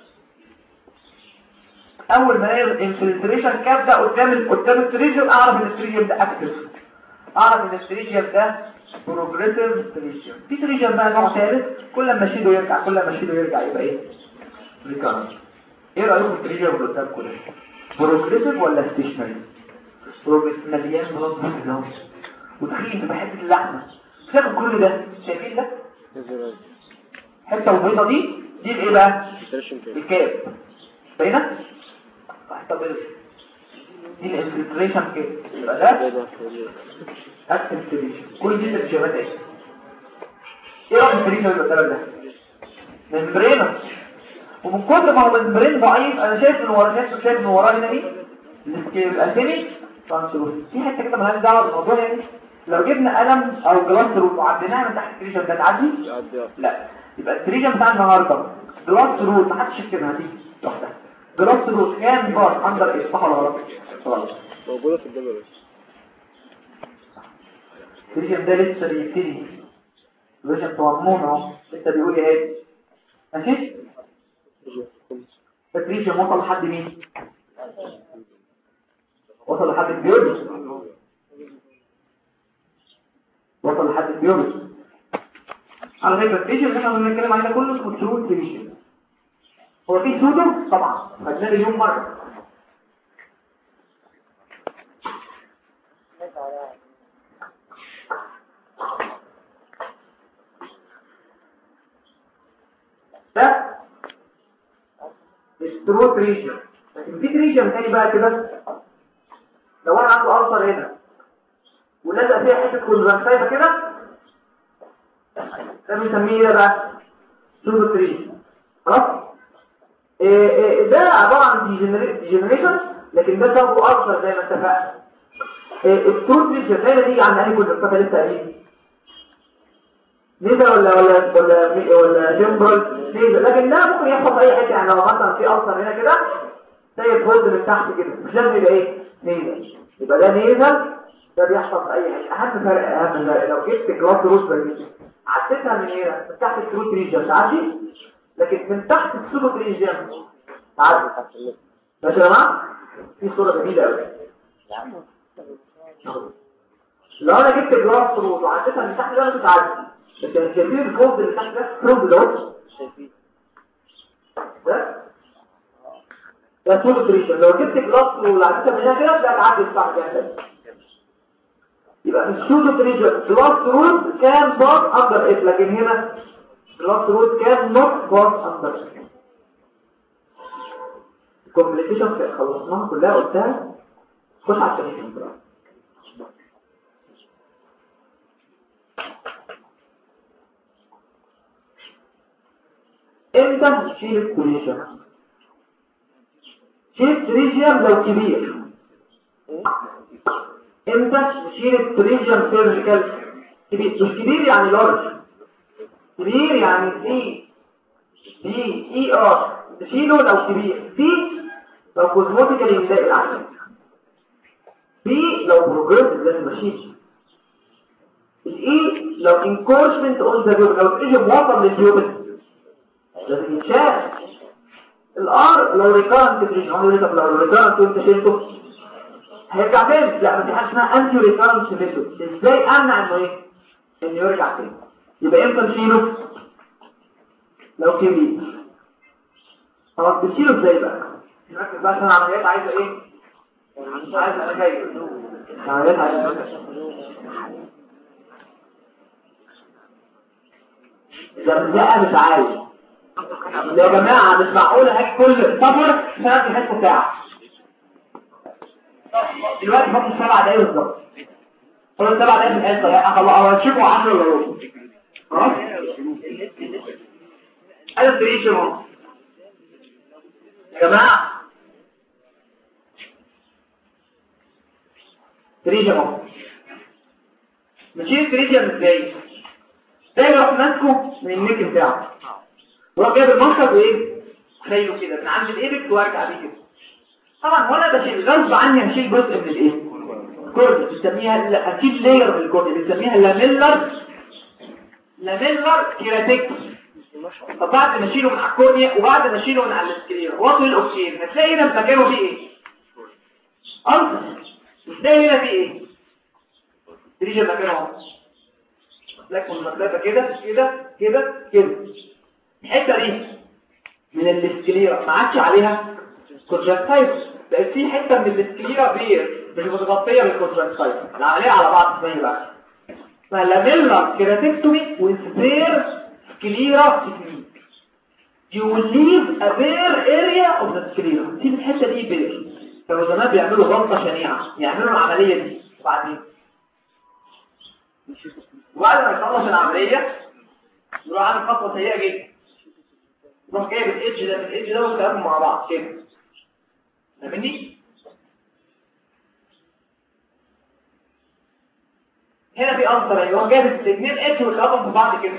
اول ما الاقي الانفلتريشن كاب ده قدام ال- قدام التريجر اعرف ان التريجر ده اكتف اعرف ان التريجر ده بروجريسيف تريجر في تريجر بقى نوع ثالث كل ما اشيله يرجع كل ما اشيله يرجع يبقى ايه ريكارنت ايه رايكم في التريجر اللي قدامكم ده بروجريسيف ولا ستيشنري ستروبس مليان بلاد فيسل وتخيل تبقى حته اللحمه تاخد كل ده شايفين ده الحته البيضه دي دي الايه بقى الكاب باينه الحته البيضه دي الانفلتريشن كاب يبقى ده اكتيفيشن كل دي ترجمات ايه ايه رايك في الفريق اللي ده ممبرينه ومن كتر ما هو ممبرين ضعيف انا شايف ان ورا شايف شايف ان وراه هنا ايه الاسيمي ترانسلوس في حته كده مالهاش دعوه بالموضوع يعني لو جبنا قلم او جلاس روت وعديناها من تحت التريجن ده تعدي لا يبقى التريجن بتاع النهارده جلاس روت ما حدش يكتبها دي لوحدها جلاس روت كام بار اندر ايه صح ولا غلط غلط موجودة في الدبل التريجن ده لسه بيبتدي الريجن بتوع النون اهو لسه بيقول ايه ماشي التريجن وصل لحد مين وصل لحد البيولوجي وصل لحد البيولوجي على فكره التريجن اللي احنا بنتكلم عليه ده كله اسمه ترو تريجن هو في سودو طبعا خدناه مليون مره ده السترو تريجن لكن في تريجن تاني بقى كده لو انا عنده ألسر هنا ولزق فيها حته كونجكتيفا كده ده بنسميه ايه بقى سودو تريجن خلاص إيه إيه ده عباره عن ديجنريشن لكن ده سببه ألسر زي ما اتفقنا إيه السترو تريجن هنا دي عند انهي كونجكتيفا لسه قايلين نيزا ولا ولا ولا ولا جمبرال نيزا لكن ده ممكن يحصل في اي حته يعني لو مثلا في ألسر هنا كده زي الفولد من تحت كده مش لازم يبقى ايه نيزل يبقى ده نيزل ده بيحصل في اي حاجه اهم فرق اهم فرق لو جبت جلاس روز بريد عديتها من هنا من تحت الثروت ريجن تعدي لكن من تحت الثروت ريجن تعدي ماشي يا جماعه في صوره جميله قوي لو انا جبت جلاس روز وعديتها من تحت ده مش تعدي لكن شايفين الفولد اللي تحت ده الفولد ده ده ده طول تريشن لو جبت جلاس والعدسه من هنا كده بقى تعدي الصح كده يبقى في السودو تريشن جلاس رود كان باس اندر ات لكن هنا جلاس رود كان نوت باس اندر ات الكومبليكيشن خلصناها كلها قلتها خش على التريشن بقى امتى تشيل التريشن شيل التريجيوم لو كبير امتى نشيل التريجيوم سيرجيكال كبير مش كبير يعني لارج كبير يعني سي بي اي ار تشيله لو كبير سي لو كوزموتيكالي نلاقي العسل بي لو بروجريسيف لازم اشيل الاي لو انكورشمنت اون ذا جيوب لو التريجيوم وصل للجيوب لازم يتشال الار لو ريكارنت تريجن هو يقول لك لو ريكارنت وانت شلته هيرجع تاني لا ما في حاجه اسمها انتي ريكارنت ميثود ازاي امنع انه ايه انه يرجع تاني يبقى امتى نشيله لو كبير خلاص بتشيله ازاي بقى نركز بقى عشان العمليات عايزه ايه عايزه انا جاي العمليات عايزه ده مش عايز يا جماعة مش معقول هاك كل سفر سنة في حته ساعة دلوقتي فاضل سبع دقايق بالظبط فاضل سبع دقايق في الحصة لا خلاص هتشوفوا 10 الا ربع خلاص انا التريشن اهو يا جماعة تريشن اهو نشيل التريشن ازاي؟ ده يروح ماسكه من النيك بتاعه وراح جايب المنخر وايه خيله كده من عند الايبكس وارجع بيه كده طبعا وانا بشيل غصب عني هشيل جزء من الايه كورد بنسميها هشيل لاير من الكورد بنسميها لاميلر لاميلر كيراتيك طب بعد ما اشيله من على الكورنيا وبعد ما اشيله من على السكليرا واطي الاوكسجين هتلاقي هنا في مكانه فيه ايه ألسر هتلاقي هنا فيه ايه تريجي مكانه اهو لكن المسافه كده كده كده كده الحته دي من الاسكليرا ما عادش عليها كونجكتيف بقت في حته من الاسكليرا بير مش متغطيه بالكونتراكتايل العمليه على بعض اسمها إيه بقى اسمها لاميلا كيراتكتومي وسبير سكليرا تكنيك you will leave a bare area of the sclera سيب الحته دي بير كانوا زمان بيعملوا غلطه شنيعه يعملوا العمليه دي وبعدين وبعد ما يخلص العمليه يروح عامل خطوه سيئه جدا يروح جايب الإيدج ده بالإيدج ده وكلامهم مع بعض كده فاهمني؟ هنا في أنصر يعني هو جايب الاثنين إيدج وكلامهم في بعض كده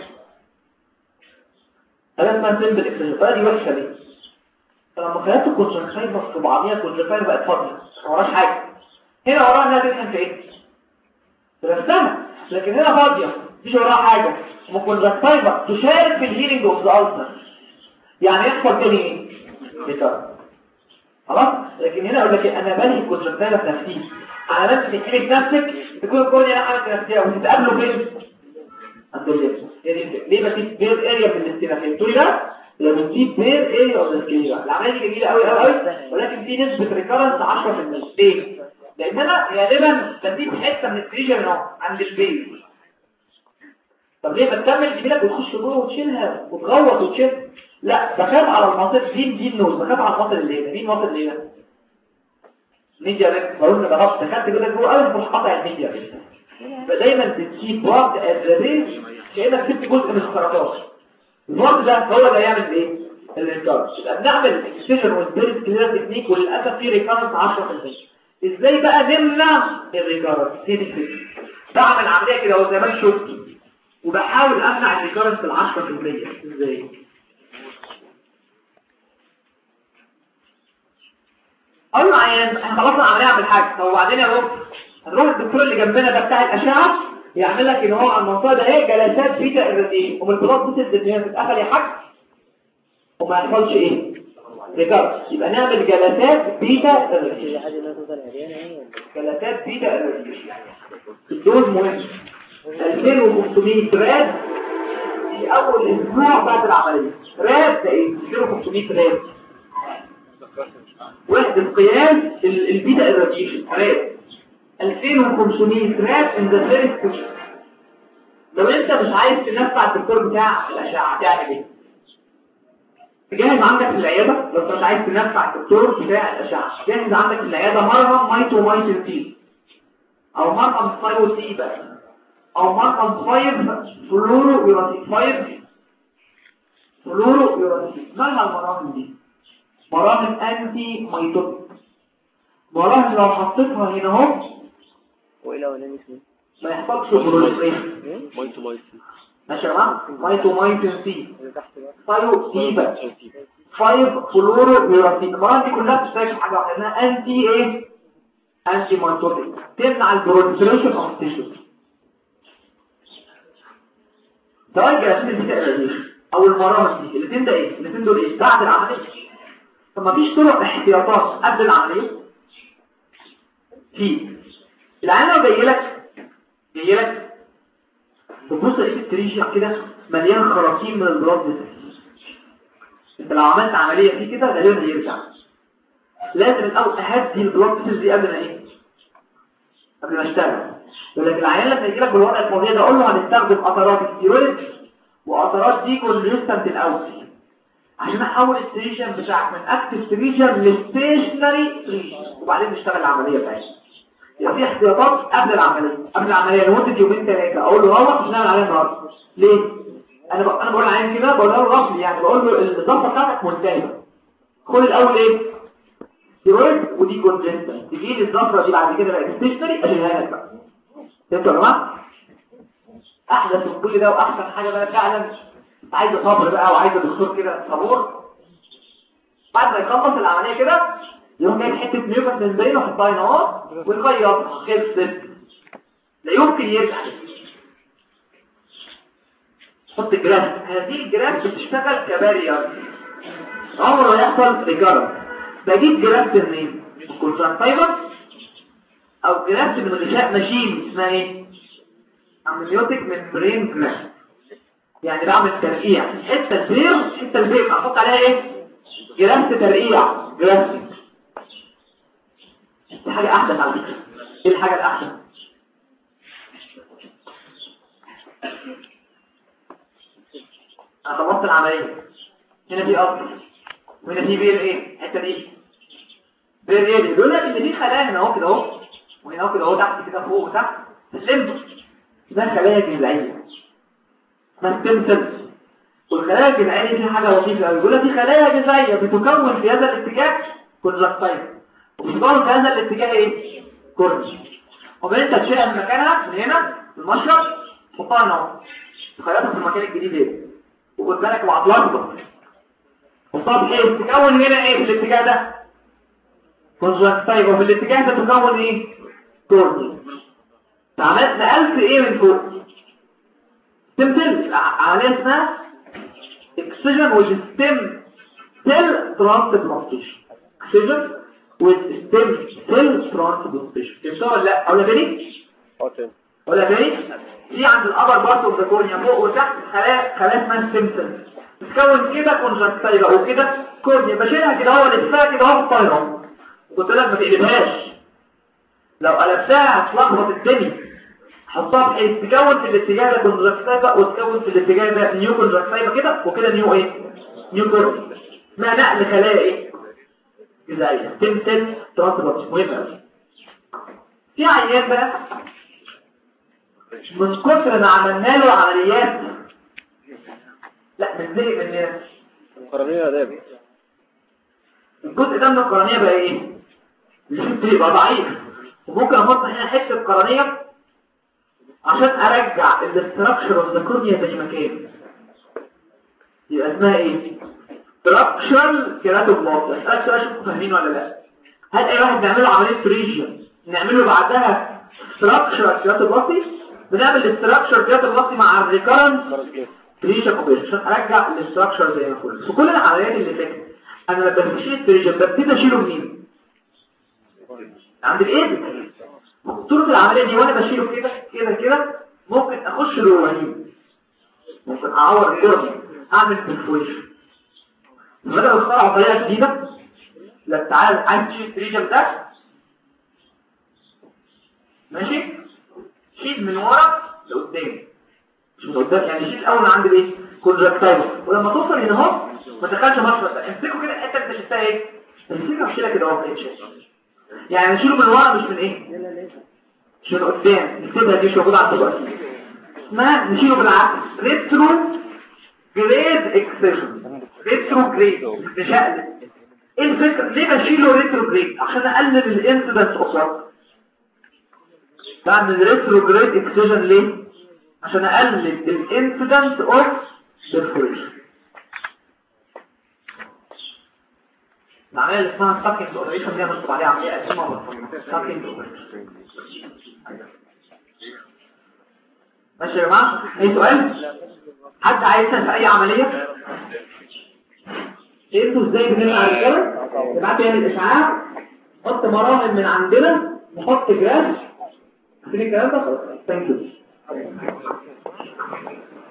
هذا اسمها سيمبل اكسجين دي وحشة دي فلما خليت الكونجنكتيفا في بعضيها الكونجنكتيفا بقت فاضية ما وراش حاجة هنا وراها انها تفهم في ايه؟ في نفسها لكن هنا فاضية مفيش وراها حاجة الكونجنكتيفا تشارك في الهيلينج اوف ذا ألسر يعني يحصل تاني ايه؟ بتر خلاص لكن هنا اقول لك إيه؟ انا بنهي الكونجنكتيفا في نفسي على نفسك تحكي في نفسك تكون الكورنيا انا عملت نفسيها وتتقابلوا فين؟ عند الليل ليه بسيب بير اريا في الاستينا فهمتوا لي ده لما بسيب بير اريا اوف السكيلا العمليه دي جميله قوي قوي قوي ولكن في نسبه ريكارنس 10% ليه لان انا غالبا بسيب حته من السكيلا هنا عند البيت طب ليه بتكمل جميله بتخش جوه وتشيلها وتغوط وتشيل لا بخاف على المناطق دي دي النوز بخاف على المناطق اللي هنا مين المناطق اللي هنا ميديا ريك بقول لك بخاف دخلت كده جوه قوي بروح قاطع الميديا ريك فدايما بتسيب وقت ادرينالين كانك سبت جزء من السرطان الوقت ده هو اللي هيعمل ايه الريكارد يبقى بنعمل اكسجن والبيرس كلير تكنيك وللاسف في ريكارد 10% ازاي بقى نمنع الريكارد هي دي الفكره بعمل عمليه كده هو زي ما شفت وبحاول امنع الريكارد ال 10% ازاي اقول له عيان احنا خلصنا العمليه اعمل حاجه طب وبعدين يا رب هنروح الدكتور اللي جنبنا ده بتاع الاشعه يعمل لك ان هو على المنطقه ده ايه جلسات بيتا اراديه ومن البلاط بوتس الدنيا تتقفل يا حاج وما يحصلش ايه ريكارد يبقى نعمل جلسات بيتا اراديه جلسات بيتا اراديه الدوز مهم 2500 راد في اول اسبوع بعد العمليه راد ده ايه 2500 راد وحده قياس البيتا اراديشن راد 2500 راد ان ذا فيرست لو انت مش عايز تنفع الدكتور بتاع الاشعه هتعمل ايه تجهز عندك في العياده لو انت مش عايز تنفع الدكتور بتاع الاشعه جهز عندك في العياده مرهم مايتو مايتو تي او مرهم فايو تي بس او مرهم 5 فلورو يوراتيك 5 فلورو يوراتيك مالها المراهم دي مراهم انتي مايتوتيك مراهم لو حطيتها هنا اهو وايه لو انا اسمه ما يحصلش بروليفريشن مايتو مايتو ماشي يا جماعه مايتو مايتو سي اللي تحت بقى فايو تيبا فايف فلورو يوراتيك المرات دي كلها بتشتغل في حاجه واحده اسمها انتي ايه انتي مايتوتيك تمنع البروليفريشن اوف تيشو سواء الجلاسين اللي بتقرا او المرامس دي الاثنين ده ايه الاثنين دول ايه بعد العمليه طب ما فيش طرق احتياطات قبل العمليه في العين لو جاي لك جاي لك تبص لقيت التريشن كده مليان خراطيم من البلاد فيسلز انت لو عملت عمليه فيه كده غالبا هيرجع لازم الاول اهدي البلاد فيسلز دي قبل ما ايه قبل ما اشتغل يقول لك العيان لما يجي لك بالوضع الفوقيه ده اقول له هنستخدم قطرات ستيرويد وقطرات دي كونجستنت الاول عشان احول الستيشن بتاعك من اكتف ستيشن لستيشنري ستيشن وبعدين نشتغل العمليه بتاعتنا يبقى في احتياطات قبل العمليه قبل العمليه لمده يومين ثلاثه اقول له روح مش نعمل عليها النهارده ليه انا ب... انا بقول للعيان كده بقول له رفض يعني بقول له الضغطه بتاعتك منتهيه خد الاول ايه ستيرويد ودي كونجستنت تجي لي الضغطه دي بعد كده بقت ستيشنري اشيلها لك بقى فهمتوا يا جماعه احدث من كل ده واحسن حاجه بقى فعلا عايزه صبر بقى وعايزه دكتور كده صبور بعد ما يخلص العمليه كده يقوم جايب حته ميوكس من بينه ويحطها هنا اهو ويخيط خلصت لا يمكن يرجع حط جراف هذه الجراف بتشتغل كبارير عمره ما يحصل ريكارد بجيب جراف منين كونتراكت فايبر او جراف من غشاء ماشين اسمها ايه امنيوتيك من برين جراف يعني بعمل ترقيع حته البير حته البير احط عليها ايه جراف ترقيع جراف دي حاجه احدث على فكره ايه الحاجة الأحسن انا خلصت العملية هنا في أصل وهنا في بير ايه الحتة دي بير ايه دي بيقول لك ان في خلايا هنا اهو كده اهو وهنا اهو كده اهو تحت كده فوق وتحت في الليمب ده خلايا جذعية اسمها ستيم سيلز والخلايا الجذعية دي حاجة لطيفة قوي بيقول لك في خلايا جذعية بتكون في هذا الاتجاه كونجكتيف وبتكون في هذا الاتجاه ايه كورني وبعدين انت تشيلها من مكانها من هنا في المشرب تحطها هنا اهو تخيطها في المكان الجديد ايه وخد بالك وهتلخبط حطها بايه تكون هنا ايه في الاتجاه ده كونجكتيف وفي الاتجاه ده تكون ايه كورني عملت نقلت ايه من فوق تمثل عمليه اسمها اكسجين وستيم سيل ترانسبلانتيشن اكسجين وستيم سيل ترانسبلانتيشن فهمتوا ولا لا ولا تاني اه تاني ولا تاني في عند الابر بارت اوف ذا كورنيا فوق وتحت خلايا خلايا اسمها ستيم سيل تتكون كده كونجكتيفا وكده كورنيا بشيلها كده هو لفها كده اهو في الطايره قلت لك ما تقلبهاش لو قلبتها هتلخبط الدنيا حطها بحيث تكون في الاتجاه ده كونجكتيفا وتكون في الاتجاه ده نيو كونجكتيفا كده وكده نيو ايه نيو كورنيا ما نقل خلايا ايه جزائية تمثل ترانسبورت مهم قوي في عيان بقى من كتر ما عملنا له عمليات لا من زهق مننا قرنية آداب الجزء ده من القرنية بقى ايه الجزء يبقى ضعيف وممكن احط هنا حته قرنية عشان ارجع الاستراكشر اوف ذا كورنيا زي ما كان يبقى اسمها ايه structural keratoblast اسالك سؤال شوفوا فاهمين ولا لا هل اي واحد بيعمله عمليه فريجن نعمله بعدها structural keratoblast بنعمل structural keratoblast مع الريكرنس فريجن اوبريشن عشان ارجع الاستراكشر زي ما كنا في كل العمليات اللي فاتت انا لما بشيل الفريجن ببتدي اشيله منين عند الايد طول العمليه دي وانا بشيله كده كده كده ممكن اخش جوه ممكن اعور الكرني اعمل برفوريشن بدأوا يخترعوا طريقة جديدة لا تعال عايز تشيل التريجم ده ماشي شيل من ورا لقدام مش من قدام يعني شيل الاول من عند الايه كونجكتيف ولما توصل هنا اهو ما تدخلش مشرط ده امسكه كده الحته اللي شفتها ايه امسكها وشيلها كده اهو اتش يعني نشيله من ورا مش من ايه مش من قدام نكتبها دي مش موجوده على الطبق اسمها نشيله بالعكس ريترو جريد اكسجن ريترو جريد مش هقلب ايه الفكره ليه بشيله ريترو جريد عشان اقلل الانسيدنس اوف بعمل ريترو جريد اكسجن ليه عشان اقلل الانسيدنس اوف سيرفوريشن العمليه اللي اسمها ساكينج اوبريشن دي هنطلب عليها عمليه قديمه ساكينج اوبريشن ماشي يا جماعه اي سؤال حد عايز يسال في اي عمليه انتوا ازاي بنبقى رجاله نبعت يعني الاشعاع نحط مراهم من عندنا نحط جراف عارفين الكلام ده ثانك يو